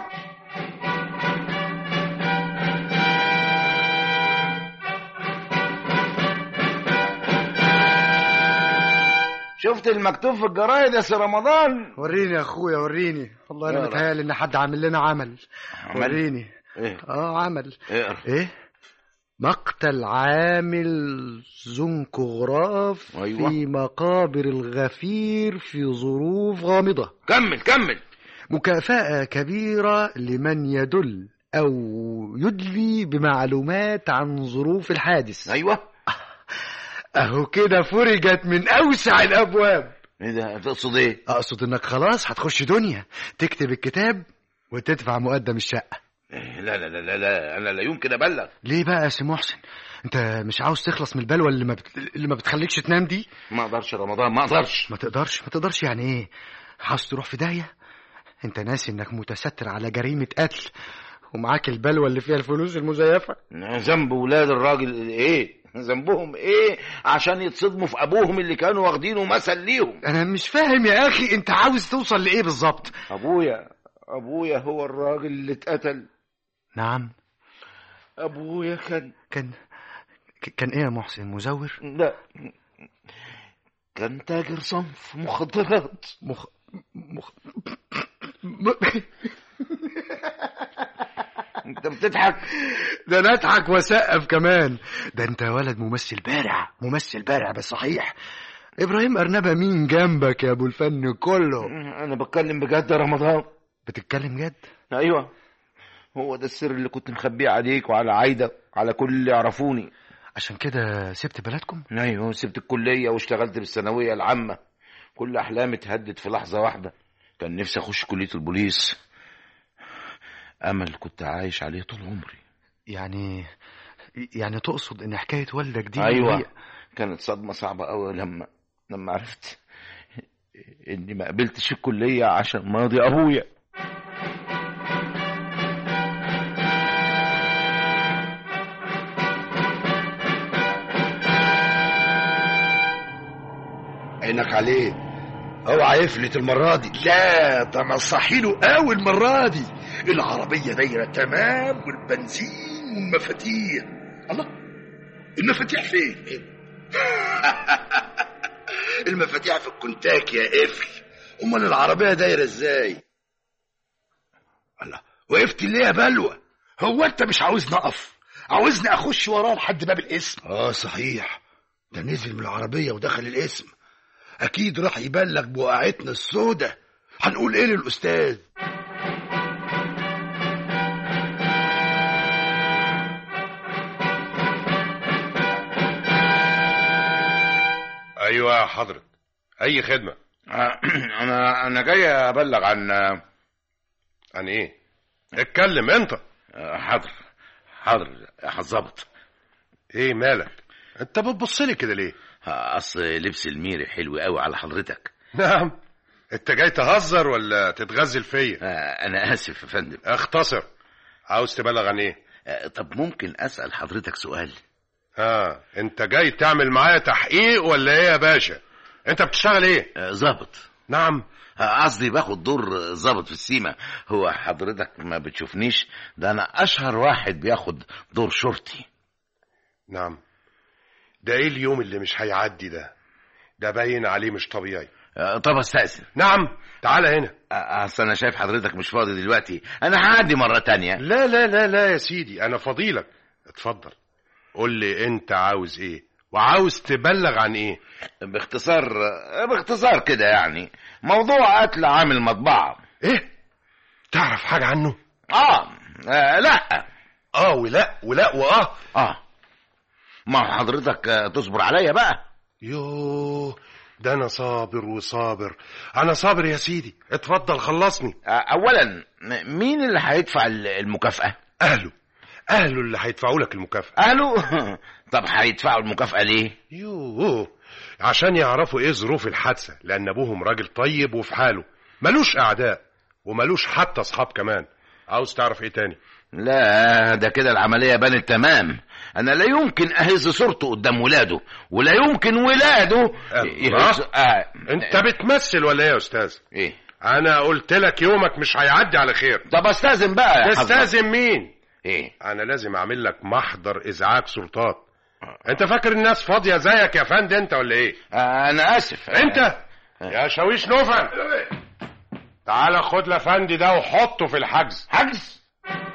شفت المكتوب في الجرايد يا سي رمضان وريني يا اخويا وريني والله انا يلا. متهيألي ان حد عامل لنا عمل عمل؟ وريني ايه اه عمل اقرا ايه مقتل عامل زنكوغراف أيوة. في مقابر الغفير في ظروف غامضة كمل كمل مكافأة كبيرة لمن يدل أو يدلي بمعلومات عن ظروف الحادث ايوه أهو كده فرجت من أوسع الأبواب ايه ده تقصد ايه أقصد إنك خلاص هتخش دنيا تكتب الكتاب وتدفع مقدم الشقة إيه، لا لا لا لا, لا انا لا يمكن ابلغ ليه بقى يا سي محسن انت مش عاوز تخلص من البلوه اللي ما بت... اللي ما بتخليكش تنام دي ما اقدرش يا رمضان ما اقدرش ما تقدرش ما تقدرش يعني ايه عاوز تروح في داهيه انت ناسي انك متستر على جريمه قتل ومعاك البلوه اللي فيها الفلوس المزيفه ذنب ولاد الراجل ايه ذنبهم ايه عشان يتصدموا في ابوهم اللي كانوا واخدينه مثل ليهم انا مش فاهم يا اخي انت عاوز توصل لايه بالظبط ابويا ابويا هو الراجل اللي اتقتل نعم ابويا كان كان ك- كان ايه يا محسن مزور لا كان تاجر صنف مخدرات مخ... مخ... م... انت بتضحك ده انا اضحك واسقف كمان ده انت ولد ممثل بارع ممثل بارع بس صحيح ابراهيم ارنبه مين جنبك يا ابو الفن كله انا بتكلم بجد يا رمضان بتتكلم جد ايوه هو ده السر اللي كنت مخبيه عليك وعلى عايده على كل اللي يعرفوني عشان كده سبت بلدكم ايوه سبت الكليه واشتغلت بالثانويه العامه كل احلامي اتهدت في لحظه واحده كان نفسي اخش كليه البوليس امل كنت عايش عليه طول عمري يعني يعني تقصد ان حكايه والدك دي ايوه هي- كانت صدمه صعبه قوي لما لما عرفت اني ما قبلتش الكليه عشان ماضي ابويا عينك عليه اوعى يفلت المرة دي لا ده انا صحيله قوي المرة دي العربية دايرة تمام والبنزين والمفاتيح الله المفاتيح فين؟ المفاتيح في الكونتاك يا قفل امال العربية دايرة ازاي الله وقفت ليه يا بلوى هو انت مش عاوزني اقف عاوزني اخش وراه لحد باب الاسم اه صحيح ده نزل من العربية ودخل الاسم اكيد راح يبلغ بوقعتنا السودة هنقول ايه للاستاذ ايوه يا حضرة اي خدمة انا انا جاي ابلغ عن عن ايه اتكلم انت حاضر حاضر هتظبط ايه مالك انت بتبص لي كده ليه اصل لبس الميري حلو قوي على حضرتك نعم انت جاي تهزر ولا تتغزل فيا آه، انا اسف يا فندم اختصر عاوز تبلغ عن ايه آه، طب ممكن اسال حضرتك سؤال ها انت جاي تعمل معايا تحقيق ولا ايه يا باشا انت بتشتغل ايه آه، ظابط نعم آه، قصدي باخد دور ظابط في السيما هو حضرتك ما بتشوفنيش ده انا اشهر واحد بياخد دور شرطي نعم ده ايه اليوم اللي مش هيعدي ده ده باين عليه مش طبيعي آه، طب استاذن نعم تعال هنا آه، اصل انا شايف حضرتك مش فاضي دلوقتي انا هعدي مره تانية لا لا لا لا يا سيدي انا فضيلك اتفضل قول لي انت عاوز ايه وعاوز تبلغ عن ايه باختصار آه، باختصار كده يعني موضوع قتل عامل مطبعه ايه تعرف حاجة عنه اه, آه لا اه ولا ولا واه اه ما هو حضرتك آه، تصبر عليا بقى يوه ده انا صابر وصابر انا صابر يا سيدي اتفضل خلصني آه، اولا م- مين اللي هيدفع ال- المكافاه اهله اهله اللي هيدفعوا لك المكافأة قالوا طب هيدفعوا المكافاه ليه يوه عشان يعرفوا ايه ظروف الحادثة لان ابوهم راجل طيب وفي حاله ملوش اعداء وملوش حتى اصحاب كمان عاوز تعرف ايه تاني لا ده كده العملية بانت تمام أنا لا يمكن أهز صورته قدام ولاده ولا يمكن ولاده يهز آه. انت بتمثل ولا ايه يا استاذ إيه انا قلت لك يومك مش هيعدي على خير طب أستاذن بقى يا حضرتك. تستاذن مين إيه انا لازم اعمل لك محضر ازعاج سلطات انت فاكر الناس فاضيه زيك يا فندم انت ولا ايه آه أنا آسف انت يا شاويش نوفل تعال خد لفندي ده وحطه في الحجز حجز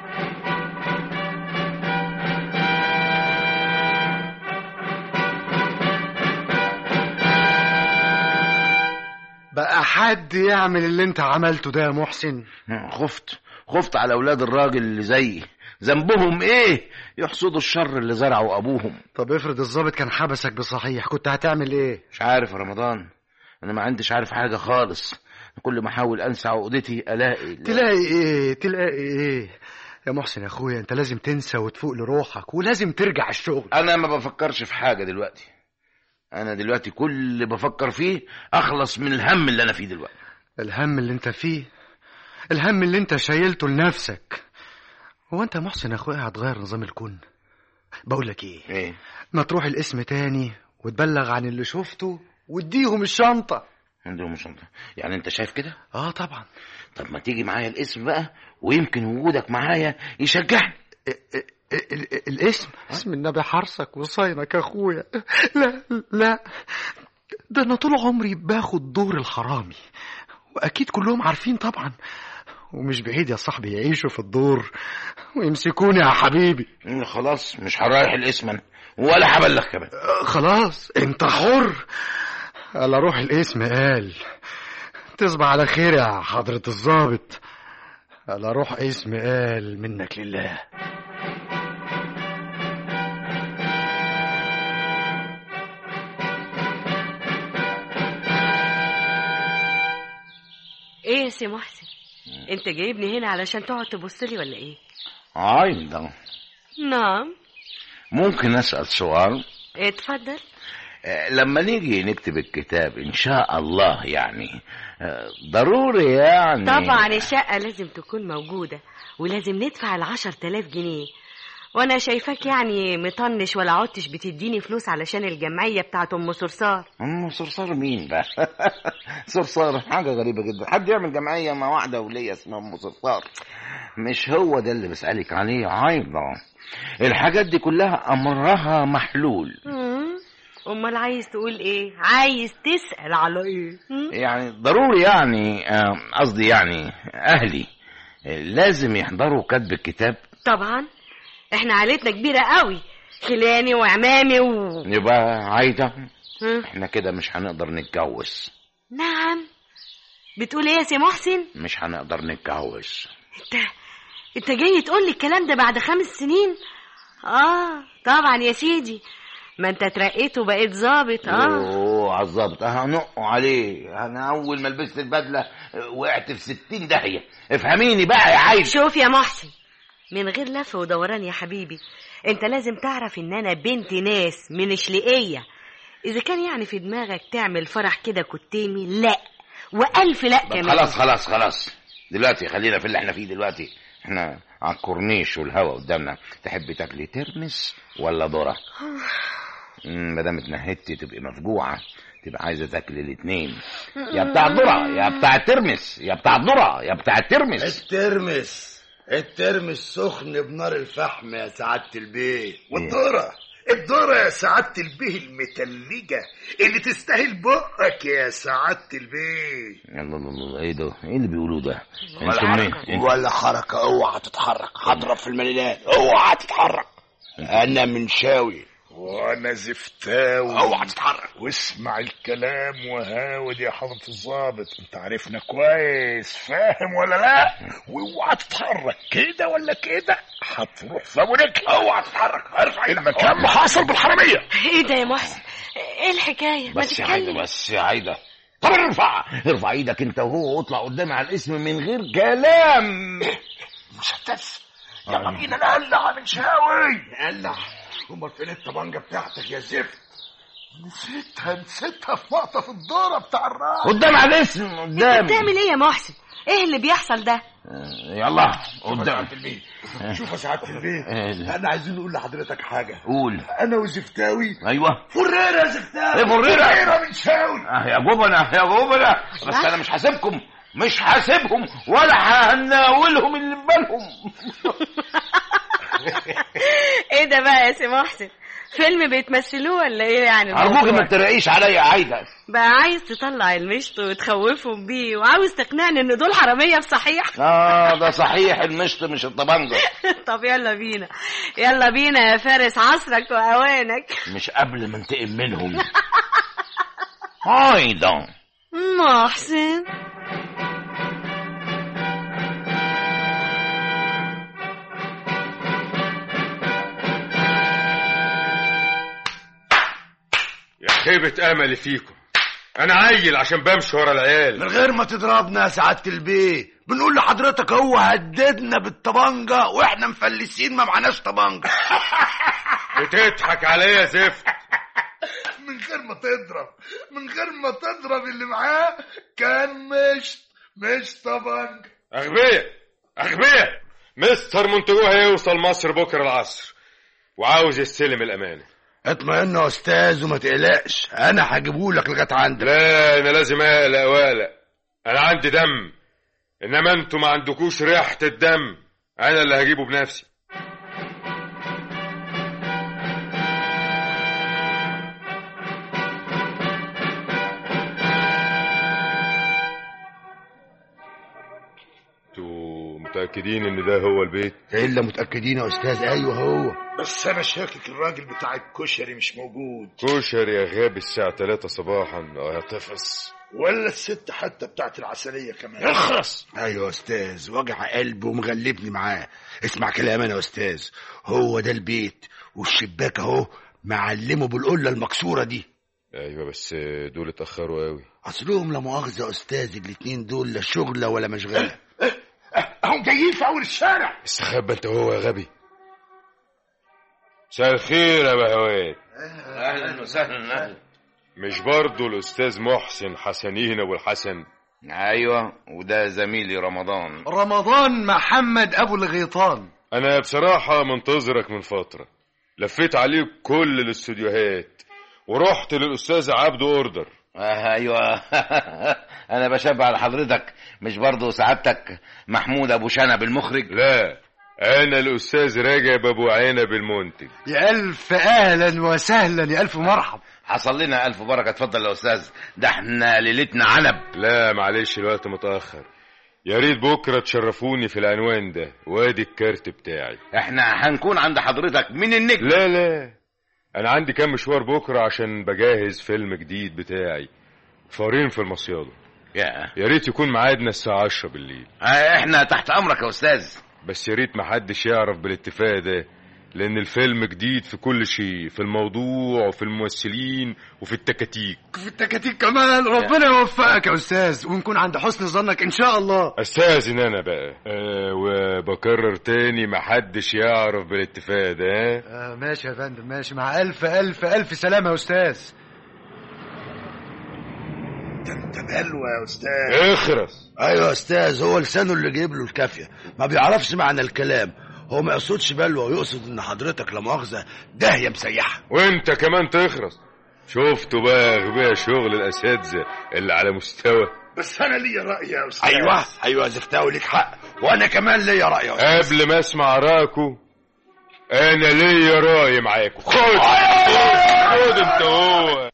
بقى حد يعمل اللي انت عملته ده يا محسن خفت خفت على أولاد الراجل اللي زيي ذنبهم إيه يحصدوا الشر اللي زرعه أبوهم طب افرض الضابط كان حبسك بصحيح كنت هتعمل ايه مش عارف يا رمضان أنا ما عنديش عارف حاجة خالص كل ما أحاول أنسى عقدتي ألاقي تلاقي ايه تلاقي ايه يا محسن يا اخويا انت لازم تنسى وتفوق لروحك ولازم ترجع الشغل انا ما بفكرش في حاجه دلوقتي انا دلوقتي كل اللي بفكر فيه اخلص من الهم اللي انا فيه دلوقتي الهم اللي انت فيه الهم اللي انت شايلته لنفسك هو انت يا محسن يا اخويا هتغير نظام الكون بقول لك ايه ايه ما تروح الاسم تاني وتبلغ عن اللي شفته واديهم الشنطة عندهم شنطه يعني انت شايف كده اه طبعا طب ما تيجي معايا الاسم بقى ويمكن وجودك معايا يشجعني ال- ال- الاسم اسم النبي حرصك وصاينك يا اخويا لا لا ده انا طول عمري باخد دور الحرامي واكيد كلهم عارفين طبعا ومش بعيد يا صاحبي يعيشوا في الدور ويمسكوني يا حبيبي مم، خلاص مش هرايح الاسم انا ولا هبلغ كمان آه، خلاص انت حر الا روح الاسم قال تصبح على خير يا حضرة الضابط الا روح اسم قال منك لله ايه يا سي محسن انت جايبني هنا علشان تقعد تبص لي ولا ايه عايم ده نعم ممكن اسال سؤال اتفضل آه، لما نيجي نكتب الكتاب ان شاء الله يعني آه، ضروري يعني طبعا الشقة لازم تكون موجودة ولازم ندفع العشر تلاف جنيه وانا شايفاك يعني مطنش ولا عدتش بتديني فلوس علشان الجمعية بتاعت ام صرصار ام صرصار مين بقى صرصار حاجه غريبه جدا حد يعمل جمعيه مع واحده وليه اسمها ام صرصار مش هو ده اللي بسالك عليه ايضا الحاجات دي كلها امرها محلول مم. امال عايز تقول ايه عايز تسأل على ايه مم؟ يعني ضروري يعني آه، قصدي يعني اهلي آه، لازم يحضروا كتب الكتاب طبعا احنا عائلتنا كبيرة قوي خلاني وعمامي و... يبقى عايده مم. احنا كده مش هنقدر نتجوز نعم بتقول ايه يا سي محسن مش هنقدر نتجوز انت انت جاي تقول لي الكلام ده بعد خمس سنين اه طبعا يا سيدي ما انت اترقيت وبقيت ظابط اه اوه عالظبط هنقوا عليه انا اول ما لبست البدله آه، وقعت في ستين داهيه افهميني بقى يا عايز شوف يا محسن من غير لف ودوران يا حبيبي انت لازم تعرف ان انا بنت ناس من شلقية اذا كان يعني في دماغك تعمل فرح كده كتيمي لا والف لا طب كمان خلاص خلاص خلاص دلوقتي خلينا في اللي احنا فيه دلوقتي احنا على الكورنيش والهوا قدامنا تحبي تاكلي ترمس ولا ذره مم، ما دام اتنهدتي تبقي مفجوعه تبقى عايزه تاكلي الاثنين يا بتاع الذره يا بتاع الترمس يا بتاع الذره يا بتاع الترمس الترمس الترمس سخن بنار الفحم يا سعادة البيت والذرة الذرة يا سعادة البيه المتلجة اللي تستاهل بقك يا سعادة البيه يلا الله الله ايه ده ايه اللي بيقولوه ده ولا انتوا مين حركة ولا حركة اوعى تتحرك هضرب في المليلات اوعى تتحرك انا منشاوي وانا زفتاوي اوعى تتحرك واسمع الكلام وهاود يا حضرة الضابط انت عارفنا كويس فاهم ولا لا واوعى تتحرك كده ولا كده هتروح في ابو رجل اوعى تتحرك ارفع المكان محاصر بالحرامية ايه ده يا محسن ايه الحكاية ما بس يا عايده تتكلم بس يا عايده طب ارفع ارفع ايدك انت وهو واطلع قدامي على الاسم من غير كلام مسدس يلا بينا نقلع من شاوي قلع امال فين الطبنجة بتاعتك يا زفت نسيتها نسيتها في مقطف الدارة بتاع الراس قدام على الاسم انت قدامي بتعمل ايه يا محسن ايه اللي بيحصل ده يلا شوف يا قدام سعادة البيت شوف يا سعادة البيت إيه. انا عايزين نقول لحضرتك حاجة قول انا وزفتاوي ايوه فريرة يا زفتاوي ايه فريرة؟ فريرة من شاوي آه يا جبنة يا جبنة بس انا مش هسيبكم مش هسيبهم ولا هناولهم اللي في بالهم ايه ده بقى يا سي محسن فيلم بيتمثلوه ولا ايه يعني ارجوك الموضوع؟ ما تتريقيش عليا يا عايده بقى عايز تطلع المشط وتخوفهم بيه وعاوز تقنعني ان دول حرامية بصحيح اه ده صحيح المشط مش الطبنجه طب يلا بينا يلا بينا يا فارس عصرك واوانك مش قبل ما انتقم منهم عايده محسن يا خيبة املي فيكم انا عيل عشان بمشي ورا العيال من غير ما تضربنا يا سعادة البيه بنقول لحضرتك هو هددنا بالطبنجة واحنا مفلسين ما معناش طبنجة بتضحك عليا زفت من غير ما تضرب من غير ما تضرب اللي معاه كان مش مش طبنج اغبياء اغبياء مستر مونتجو هيوصل مصر بكره العصر وعاوز يستلم الامانه اطمئن يا استاذ وما تقلقش انا هجيبهولك لغايه عندك لا انا لازم اقلق واقلق انا عندي دم انما انتوا ما عندكوش ريحه الدم انا اللي هجيبه بنفسي انتوا متاكدين ان ده هو البيت الا متاكدين يا استاذ ايوه هو بس انا شاكك الراجل بتاع الكشري مش موجود كشري يا غبي الساعه 3 صباحا اه يا طفس ولا الست حتى بتاعت العسلية كمان اخرس ايوه يا استاذ وجع قلب ومغلبني معاه اسمع كلام انا يا استاذ هو ده البيت والشباك اهو معلمه بالقله المكسوره دي ايوه بس دول اتاخروا قوي اصلهم لا مؤاخذه يا استاذ الاتنين دول لا شغله ولا مشغله هم جايين في اول الشارع استخبى انت وهو يا غبي مساء الخير يا بهوات اهلا وسهلا اهلا مش برضه الاستاذ محسن حسنين ابو الحسن ايوه وده زميلي رمضان رمضان محمد ابو الغيطان انا بصراحه منتظرك من فتره لفيت عليك كل الاستوديوهات ورحت للاستاذ عبده اوردر آه ايوه انا بشبه على حضرتك مش برضه سعادتك محمود ابو شنب المخرج لا انا الاستاذ رجب ابو عنب المنتج يا الف اهلا وسهلا يا الف مرحب حصل لنا الف بركه اتفضل يا استاذ ده احنا ليلتنا عنب لا معلش الوقت متاخر يا ريت بكره تشرفوني في العنوان ده وادي الكارت بتاعي احنا هنكون عند حضرتك من النجم لا لا انا عندي كام مشوار بكره عشان بجهز فيلم جديد بتاعي فارين في المصيادة يا يا ريت يكون ميعادنا الساعة 10 بالليل آه، احنا تحت امرك يا استاذ بس يا ريت محدش يعرف بالاتفاق ده لان الفيلم جديد في كل شيء في الموضوع وفي الممثلين وفي التكاتيك في التكاتيك كمان ربنا يوفقك يا استاذ ونكون عند حسن ظنك ان شاء الله استاذن انا بقى أه وبكرر تاني محدش يعرف بالاتفاق ده ها؟ آه ماشي يا فندم ماشي مع الف الف الف سلامه يا استاذ ده انت بلوى يا استاذ اخرس ايوه يا استاذ هو لسانه اللي جايب له الكافيه ما بيعرفش معنى الكلام هو ما يقصدش بلوى ويقصد ان حضرتك لا مؤاخذه داهيه مسيحه وانت كمان تخرس شفتوا بقى اغبياء شغل الاساتذه اللي على مستوى بس انا ليا راي يا استاذ ايوه ايوه يا زفتاوي ليك حق وانا كمان ليا راي يا استاذ قبل ما اسمع رايكم انا ليا راي معاكم خد خد انت هو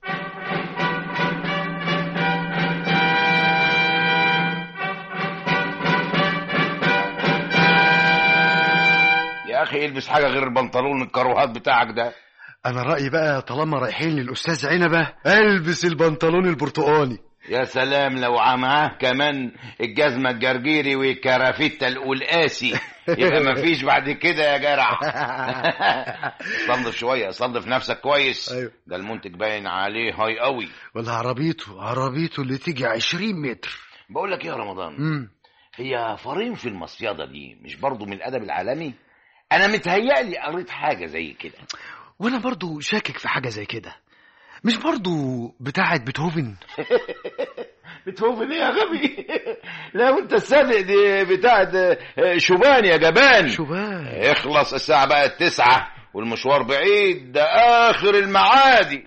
يا اخي البس حاجه غير البنطلون الكروهات بتاعك ده انا رايي بقى طالما رايحين للاستاذ عنبه البس البنطلون البرتقاني يا سلام لو معاه كمان الجزمه الجرجيري والكرافته القلقاسي يبقى مفيش بعد كده يا جرع صنف شويه صنف نفسك كويس أيوة. ده المنتج باين عليه هاي قوي ولا عربيته عربيته اللي تيجي عشرين متر بقول لك ايه يا رمضان مم. هي فارين في المصيادة دي مش برضو من الأدب العالمي أنا متهيألي قريت حاجة زي كده وانا برضو شاكك في حاجه زي كده مش برضو بتاعه بيتهوفن بتهوفن ايه يا غبي لا وانت الصادق دي بتاعت شوبان يا جبان شوبان اخلص الساعة بقت تسعة والمشوار بعيد ده آخر المعادي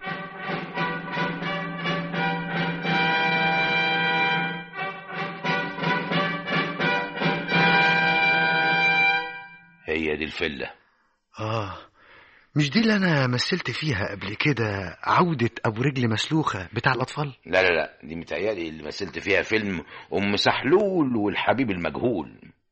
هي دي الفلة اه مش دي اللي انا مثلت فيها قبل كده عودة ابو رجل مسلوخة بتاع الاطفال لا لا لا دي متهيألي اللي مثلت فيها فيلم أم سحلول والحبيب المجهول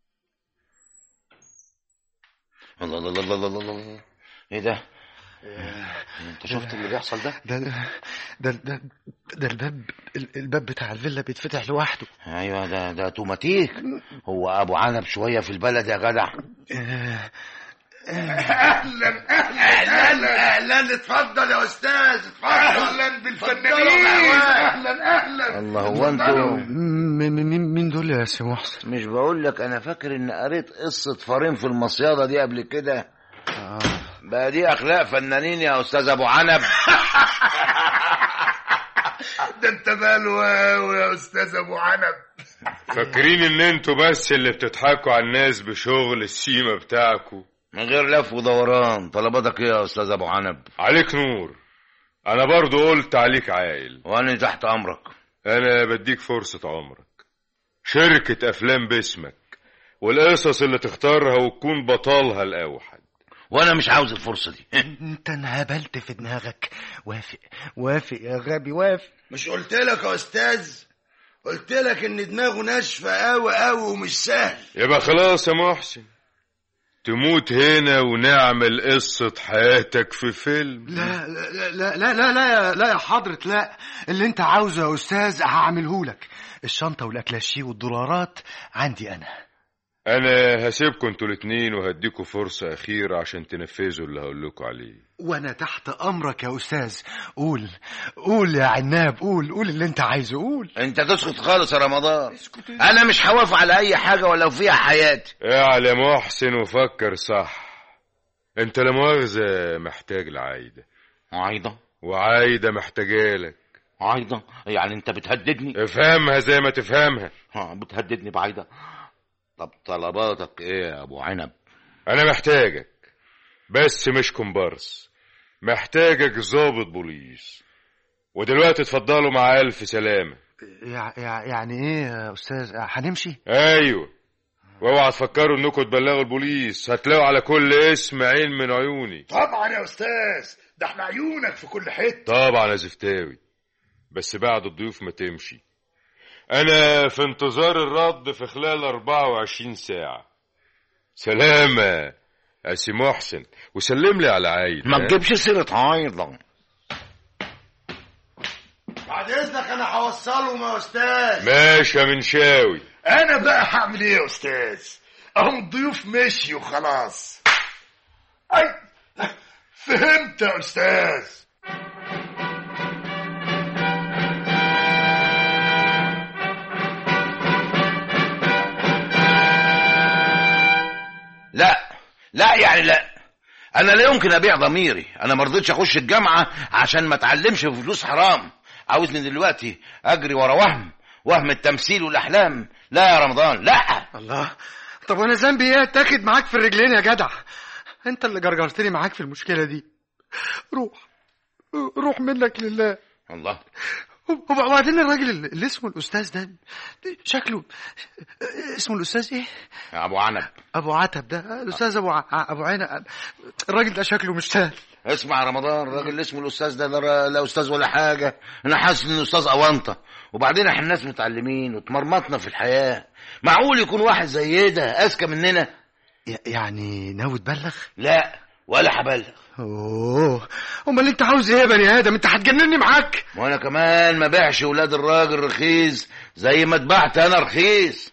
الله الله الله الله الله, الله. ايه ده؟ انت شفت اللي بيحصل ده؟ ده ده ده, ده الباب الباب بتاع الفيلا بيتفتح لوحده ايوه ده ده توماتيك هو ابو عنب شويه في البلد يا جدع آه، اهلا اهلا اهلا اهلا اتفضل يا استاذ اتفضل اهلا بالفنانين اهلا اهلا الله هو انتوا م- م- مين مين دول يا سي محسن مش بقول لك انا فاكر ان قريت قصه فارين في المصياده دي قبل كده آه. بقى دي اخلاق فنانين يا استاذ ابو عنب ده انت بلوى يا استاذ ابو عنب فاكرين ان انتوا بس اللي بتضحكوا على الناس بشغل السيما بتاعكوا من غير لف ودوران طلباتك ايه يا استاذ ابو عنب عليك نور انا برضو قلت عليك عاقل وانا تحت امرك انا بديك فرصة عمرك شركة افلام باسمك والقصص اللي تختارها وتكون بطلها الاوحد وانا مش عاوز الفرصه دي انت انهبلت في دماغك وافق وافق يا غبي وافق مش قلت لك يا استاذ قلت لك ان دماغه ناشفه قوي قوي ومش سهل يبقى خلاص يا محسن تموت هنا ونعمل قصة حياتك في فيلم لا لا لا لا لا لا يا- لا يا حضرة لا اللي انت عاوزه يا استاذ هعمله لك الشنطة والاكلاشيه والدولارات عندي انا انا هسيبكم انتوا الاتنين وهديكوا فرصة اخيرة عشان تنفذوا اللي هقول لكم عليه وانا تحت امرك يا استاذ قول قول يا عناب قول قول اللي انت عايزه قول انت تسكت خالص يا رمضان انا مش هوافق على اي حاجه ولو فيها حياتي اعلى يا محسن وفكر صح انت لا مؤاخذة محتاج لعايدة عايضه وعايدة محتاجالك عايضة يعني انت بتهددني افهمها زي ما تفهمها ها بتهددني بعايضة طب طلباتك ايه يا ابو عنب انا محتاجك بس مش كومبارس محتاجك ضابط بوليس ودلوقتي اتفضلوا مع الف سلامه يع- يع- يعني ايه يا استاذ هنمشي ايوه واوعى تفكروا انكم تبلغوا البوليس هتلاقوا على كل اسم عين من عيوني طبعا يا استاذ ده احنا عيونك في كل حته طبعا يا زفتاوي بس بعد الضيوف ما تمشي انا في انتظار الرد في خلال 24 ساعة سلامة يا سي محسن وسلم لي على عايد ما تجيبش سيرة عايضة بعد اذنك انا هوصلهم يا استاذ ماشي يا منشاوي انا بقى هعمل ايه يا استاذ اهم الضيوف مشي وخلاص اي فهمت يا استاذ لا لا يعني لا انا لا يمكن ابيع ضميري انا ما رضيتش اخش الجامعه عشان ما اتعلمش في فلوس حرام عاوزني دلوقتي اجري ورا وهم وهم التمثيل والاحلام لا يا رمضان لا الله طب وانا ذنبي ايه اتاخد معاك في الرجلين يا جدع انت اللي جرجرتني معاك في المشكله دي روح روح منك لله الله وبعدين الراجل اللي اسمه الاستاذ ده شكله اسمه الاستاذ ايه يا ابو عنب ابو عتب ده الاستاذ ابو ع... ابو عينة الراجل ده شكله مش سهل اسمع يا رمضان الراجل اللي اسمه الاستاذ ده لا لا استاذ ولا حاجه انا حاسس انه استاذ اونطه وبعدين احنا الناس متعلمين واتمرمطنا في الحياه معقول يكون واحد زي ده اذكى مننا ي- يعني ناوي تبلغ لا ولا هبلغ اوه امال انت عاوز ايه يا بني ادم انت هتجنني معاك وانا كمان ما بيعش ولاد الراجل رخيص زي ما اتبعت انا رخيص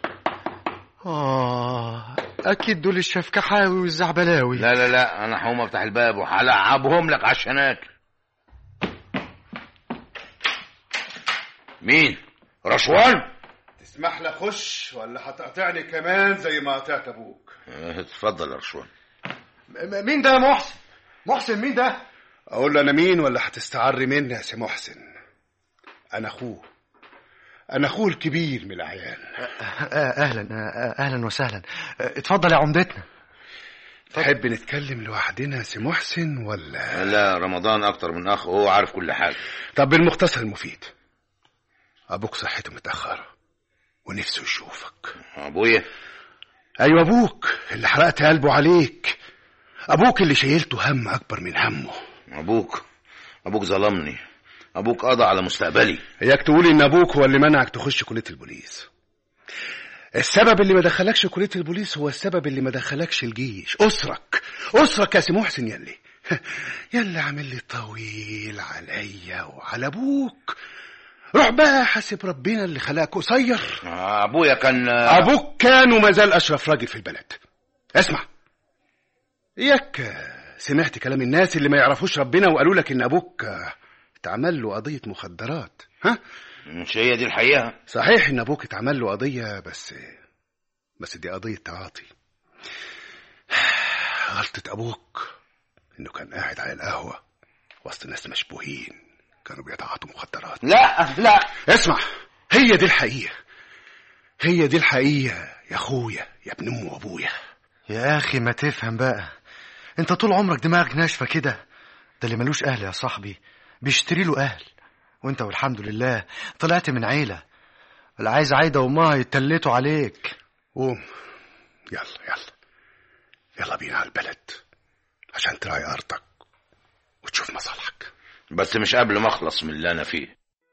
اه اكيد دول الشفكحاوي والزعبلاوي لا لا لا انا هقوم افتح الباب وهلعبهم لك عشان اكل مين رشوان تسمح لي اخش ولا هتقطعني كمان زي ما قطعت ابوك اه، اتفضل يا رشوان م- مين ده يا محسن محسن مين ده اقول له انا مين ولا هتستعري مني يا سي محسن انا اخوه انا اخوه الكبير من العيال آه، اهلا آه، اهلا وسهلا آه، اتفضل يا عمدتنا تحب نتكلم لوحدنا يا سي محسن ولا لا رمضان اكتر من اخ وهو عارف كل حاجه طب بالمختصر المفيد ابوك صحته متاخره ونفسه يشوفك ابويا ايوه ابوك اللي حرقت قلبه عليك ابوك اللي شايلته هم اكبر من همه ابوك ابوك ظلمني ابوك قضى على مستقبلي اياك تقول ان ابوك هو اللي منعك تخش كليه البوليس السبب اللي ما دخلكش كليه البوليس هو السبب اللي ما دخلكش الجيش اسرك اسرك يا سي محسن يلي يلي عامل لي طويل عليا وعلى ابوك روح بقى حاسب ربنا اللي خلاك قصير آه، ابويا كان ابوك كان وما زال اشرف راجل في البلد اسمع اياك سمعت كلام الناس اللي ما يعرفوش ربنا وقالوا لك ان ابوك اتعمل له قضيه مخدرات ها مش هي دي الحقيقه صحيح ان ابوك اتعمل له قضيه بس بس دي قضيه تعاطي غلطه ابوك انه كان قاعد على القهوه وسط ناس مشبوهين كانوا بيتعاطوا مخدرات لا لا اسمع هي دي الحقيقه هي دي الحقيقه يا اخويا يا ابن ام وابويا يا اخي ما تفهم بقى انت طول عمرك دماغك ناشفه كده ده اللي ملوش اهل يا صاحبي بيشتري له اهل وانت والحمد لله طلعت من عيله اللي عايز عايده وامها يتلتوا عليك قوم يلا يلا يلا بينا على البلد عشان تراعي ارضك وتشوف مصالحك بس مش قبل ما اخلص من اللي انا فيه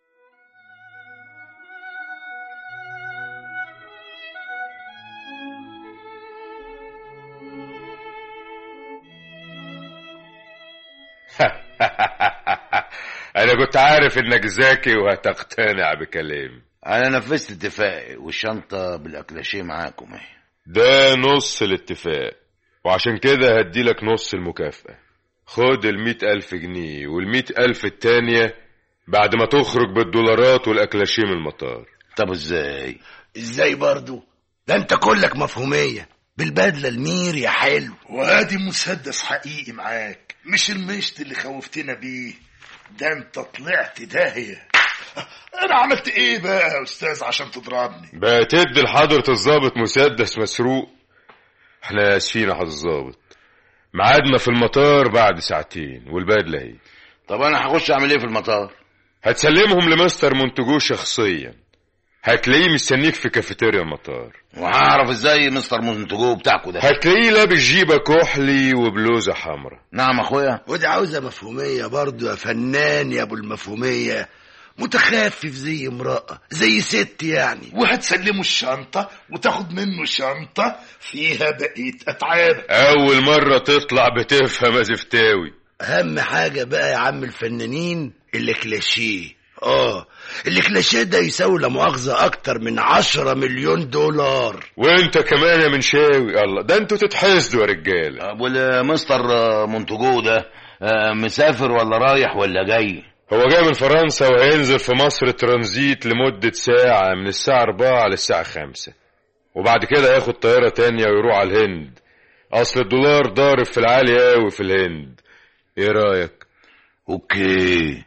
انا كنت عارف انك ذكي وهتقتنع بكلامي انا نفذت اتفاقي والشنطه بالاكلاشيه معاكم اهي ده نص الاتفاق وعشان كده هديلك نص المكافأة خد المئة ألف جنيه والمئة ألف التانية بعد ما تخرج بالدولارات والأكلاشيه من المطار طب ازاي ازاي برضو ده انت كلك مفهومية بالبدلة المير يا حلو وادي مسدس حقيقي معاك مش المشط اللي خوفتنا بيه ده انت طلعت داهية انا عملت ايه بقى يا استاذ عشان تضربني بقى تدي لحضرة الضابط مسدس مسروق احنا اسفين يا حضرة الضابط ميعادنا في المطار بعد ساعتين والبدلة اهي طب انا هخش اعمل ايه في المطار هتسلمهم لمستر منتجو شخصيا هتلاقيه مستنيك في كافيتيريا المطار وهعرف ازاي مستر منتجو بتاعكوا ده هتلاقيه لابس جيبة كحلي وبلوزة حمراء نعم اخويا ودي عاوزة مفهومية برضو يا فنان يا ابو المفهومية متخفف زي امرأة زي ست يعني وهتسلمه الشنطة وتاخد منه شنطة فيها بقية أتعاب أول مرة تطلع بتفهم يا زفتاوي أهم حاجة بقى يا عم الفنانين اللي كلاشيه اه اللي كلاشيه ده يساوي لا مؤاخذة أكتر من عشرة مليون دولار وانت كمان يا منشاوي الله ده انتوا تتحسدوا يا رجالة ابو مستر منتجو ده آه، مسافر ولا رايح ولا جاي هو جاي من فرنسا وهينزل في مصر ترانزيت لمدة ساعة من الساعة 4 للساعة 5 وبعد كده هياخد طيارة تانية ويروح على الهند أصل الدولار ضارب في العالي أوي في الهند إيه رأيك؟ اوكي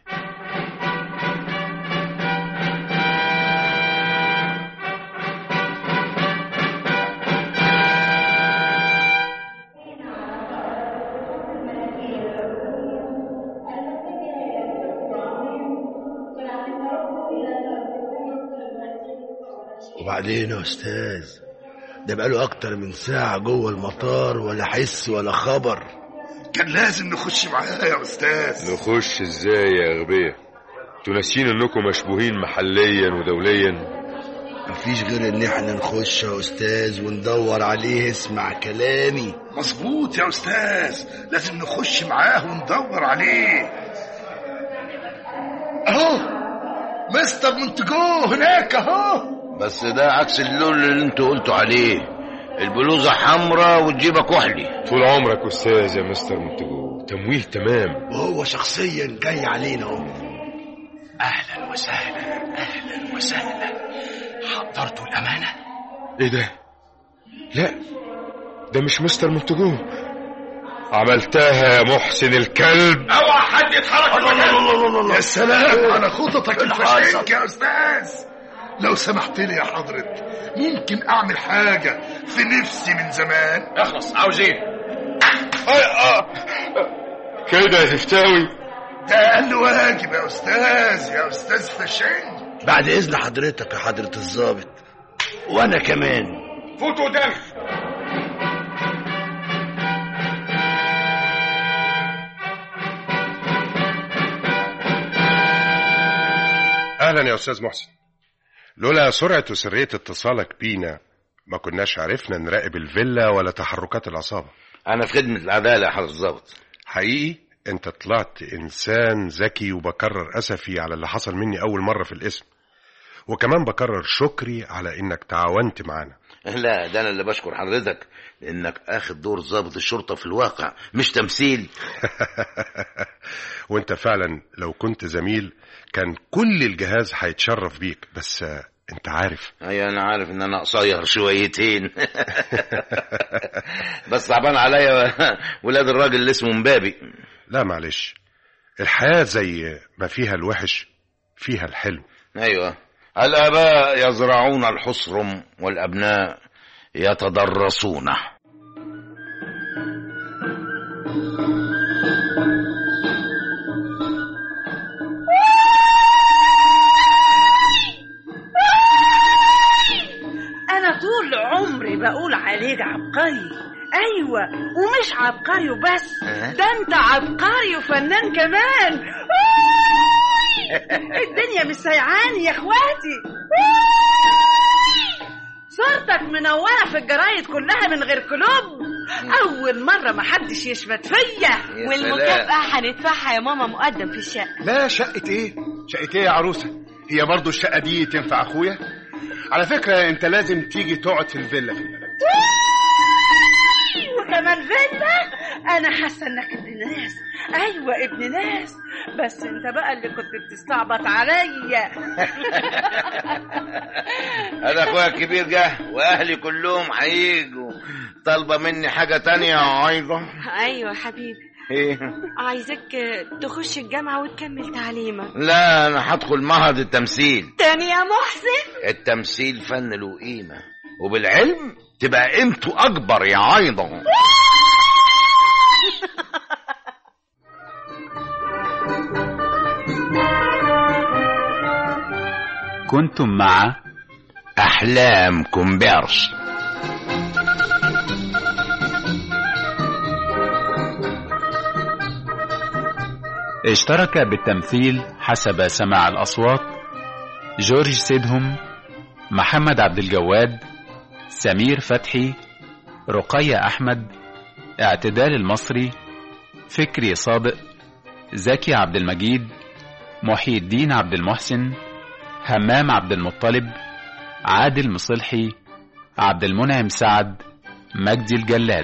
وبعدين يا أستاذ ده بقاله أكتر من ساعة جوه المطار ولا حس ولا خبر كان لازم نخش معاه يا أستاذ نخش إزاي يا أغبياء؟ انتوا ناسيين إنكم مشبوهين محليا ودوليا مفيش غير إن إحنا نخش يا أستاذ وندور عليه اسمع كلامي مظبوط يا أستاذ لازم نخش معاه وندور عليه أهو مستر منتجو هناك أهو بس ده عكس اللون اللي انتوا قلتوا عليه البلوزة حمراء والجيبة كحلي طول عمرك أستاذ يا مستر منتجو تمويه تمام وهو شخصيا جاي علينا اهو اهلا وسهلا اهلا وسهلا حضرتوا الامانه إيه ده؟ لا ده مش مستر منتجو عملتها يا محسن الكلب اوعى حد يتحرك يا سلام على خططك الفشنك يا استاذ لو سمحت لي يا حضرة ممكن اعمل حاجة في نفسي من زمان اخلص عاوز ايه كده يا زفتاوي ده اقل واجب يا استاذ يا استاذ فشنك بعد إذن حضرتك يا حضرة الضابط وأنا كمان فوتوا دم اهلا يا استاذ محسن لولا سرعه وسريه اتصالك بينا ما كناش عرفنا نراقب الفيلا ولا تحركات العصابه انا في خدمة العدالة يا حضرة الظابط حقيقي انت طلعت انسان ذكي وبكرر اسفي على اللي حصل مني اول مره في الاسم وكمان بكرر شكري على انك تعاونت معانا لا ده انا اللي بشكر حضرتك لانك اخد دور ضابط الشرطة في الواقع مش تمثيل وانت فعلا لو كنت زميل كان كل الجهاز هيتشرف بيك بس آه، انت عارف ايوه انا عارف ان انا قصير شويتين بس صعبان عليا ولاد الراجل اللي اسمه مبابي لا معلش الحياة زي ما فيها الوحش فيها الحلو ايوه الاباء يزرعون الحصرم والابناء يتدرسونه انا طول عمري بقول عليك عبقري ايوه ومش عبقري وبس أه؟ ده انت عبقري وفنان كمان الدنيا مش سيعاني يا اخواتي صورتك منورة في الجرايد كلها من غير كلوب أول مرة ما حدش يشمت فيا والمكافأة هندفعها يا ماما مقدم في الشقة لا شقة ايه شقة ايه يا عروسة هي برضو الشقة دي تنفع اخويا على فكرة انت لازم تيجي تقعد في الفيلا في البلد وكمان فيلا أنا حاسة إنك ابن ناس أيوة ابن ناس بس أنت بقى اللي كنت بتستعبط عليا انا اخويا الكبير جه واهلي كلهم هيجوا طالبه مني حاجه تانية يا عايزه ايوه حبيبي ايه عايزك تخش الجامعة وتكمل تعليمك لا انا هدخل معهد التمثيل تاني يا محسن التمثيل فن له قيمة وبالعلم تبقى قيمته أكبر يا عايضة كنتم مع أحلام كومبيرس اشترك بالتمثيل حسب سماع الأصوات جورج سيدهم محمد عبد الجواد سمير فتحي رقية أحمد اعتدال المصري فكري صادق زكي عبد المجيد محي الدين عبد المحسن همام عبد المطلب عادل مصلحي عبد المنعم سعد مجدي الجلاد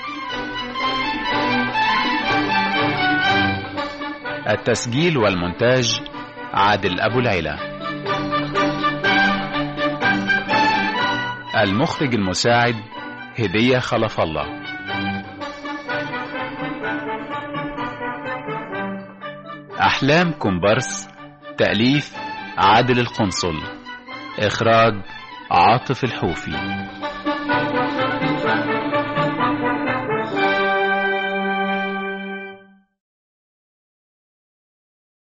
التسجيل والمونتاج عادل أبو العلا المخرج المساعد هدية خلف الله أحلام كومبارس تأليف عادل القنصل إخراج عاطف الحوفي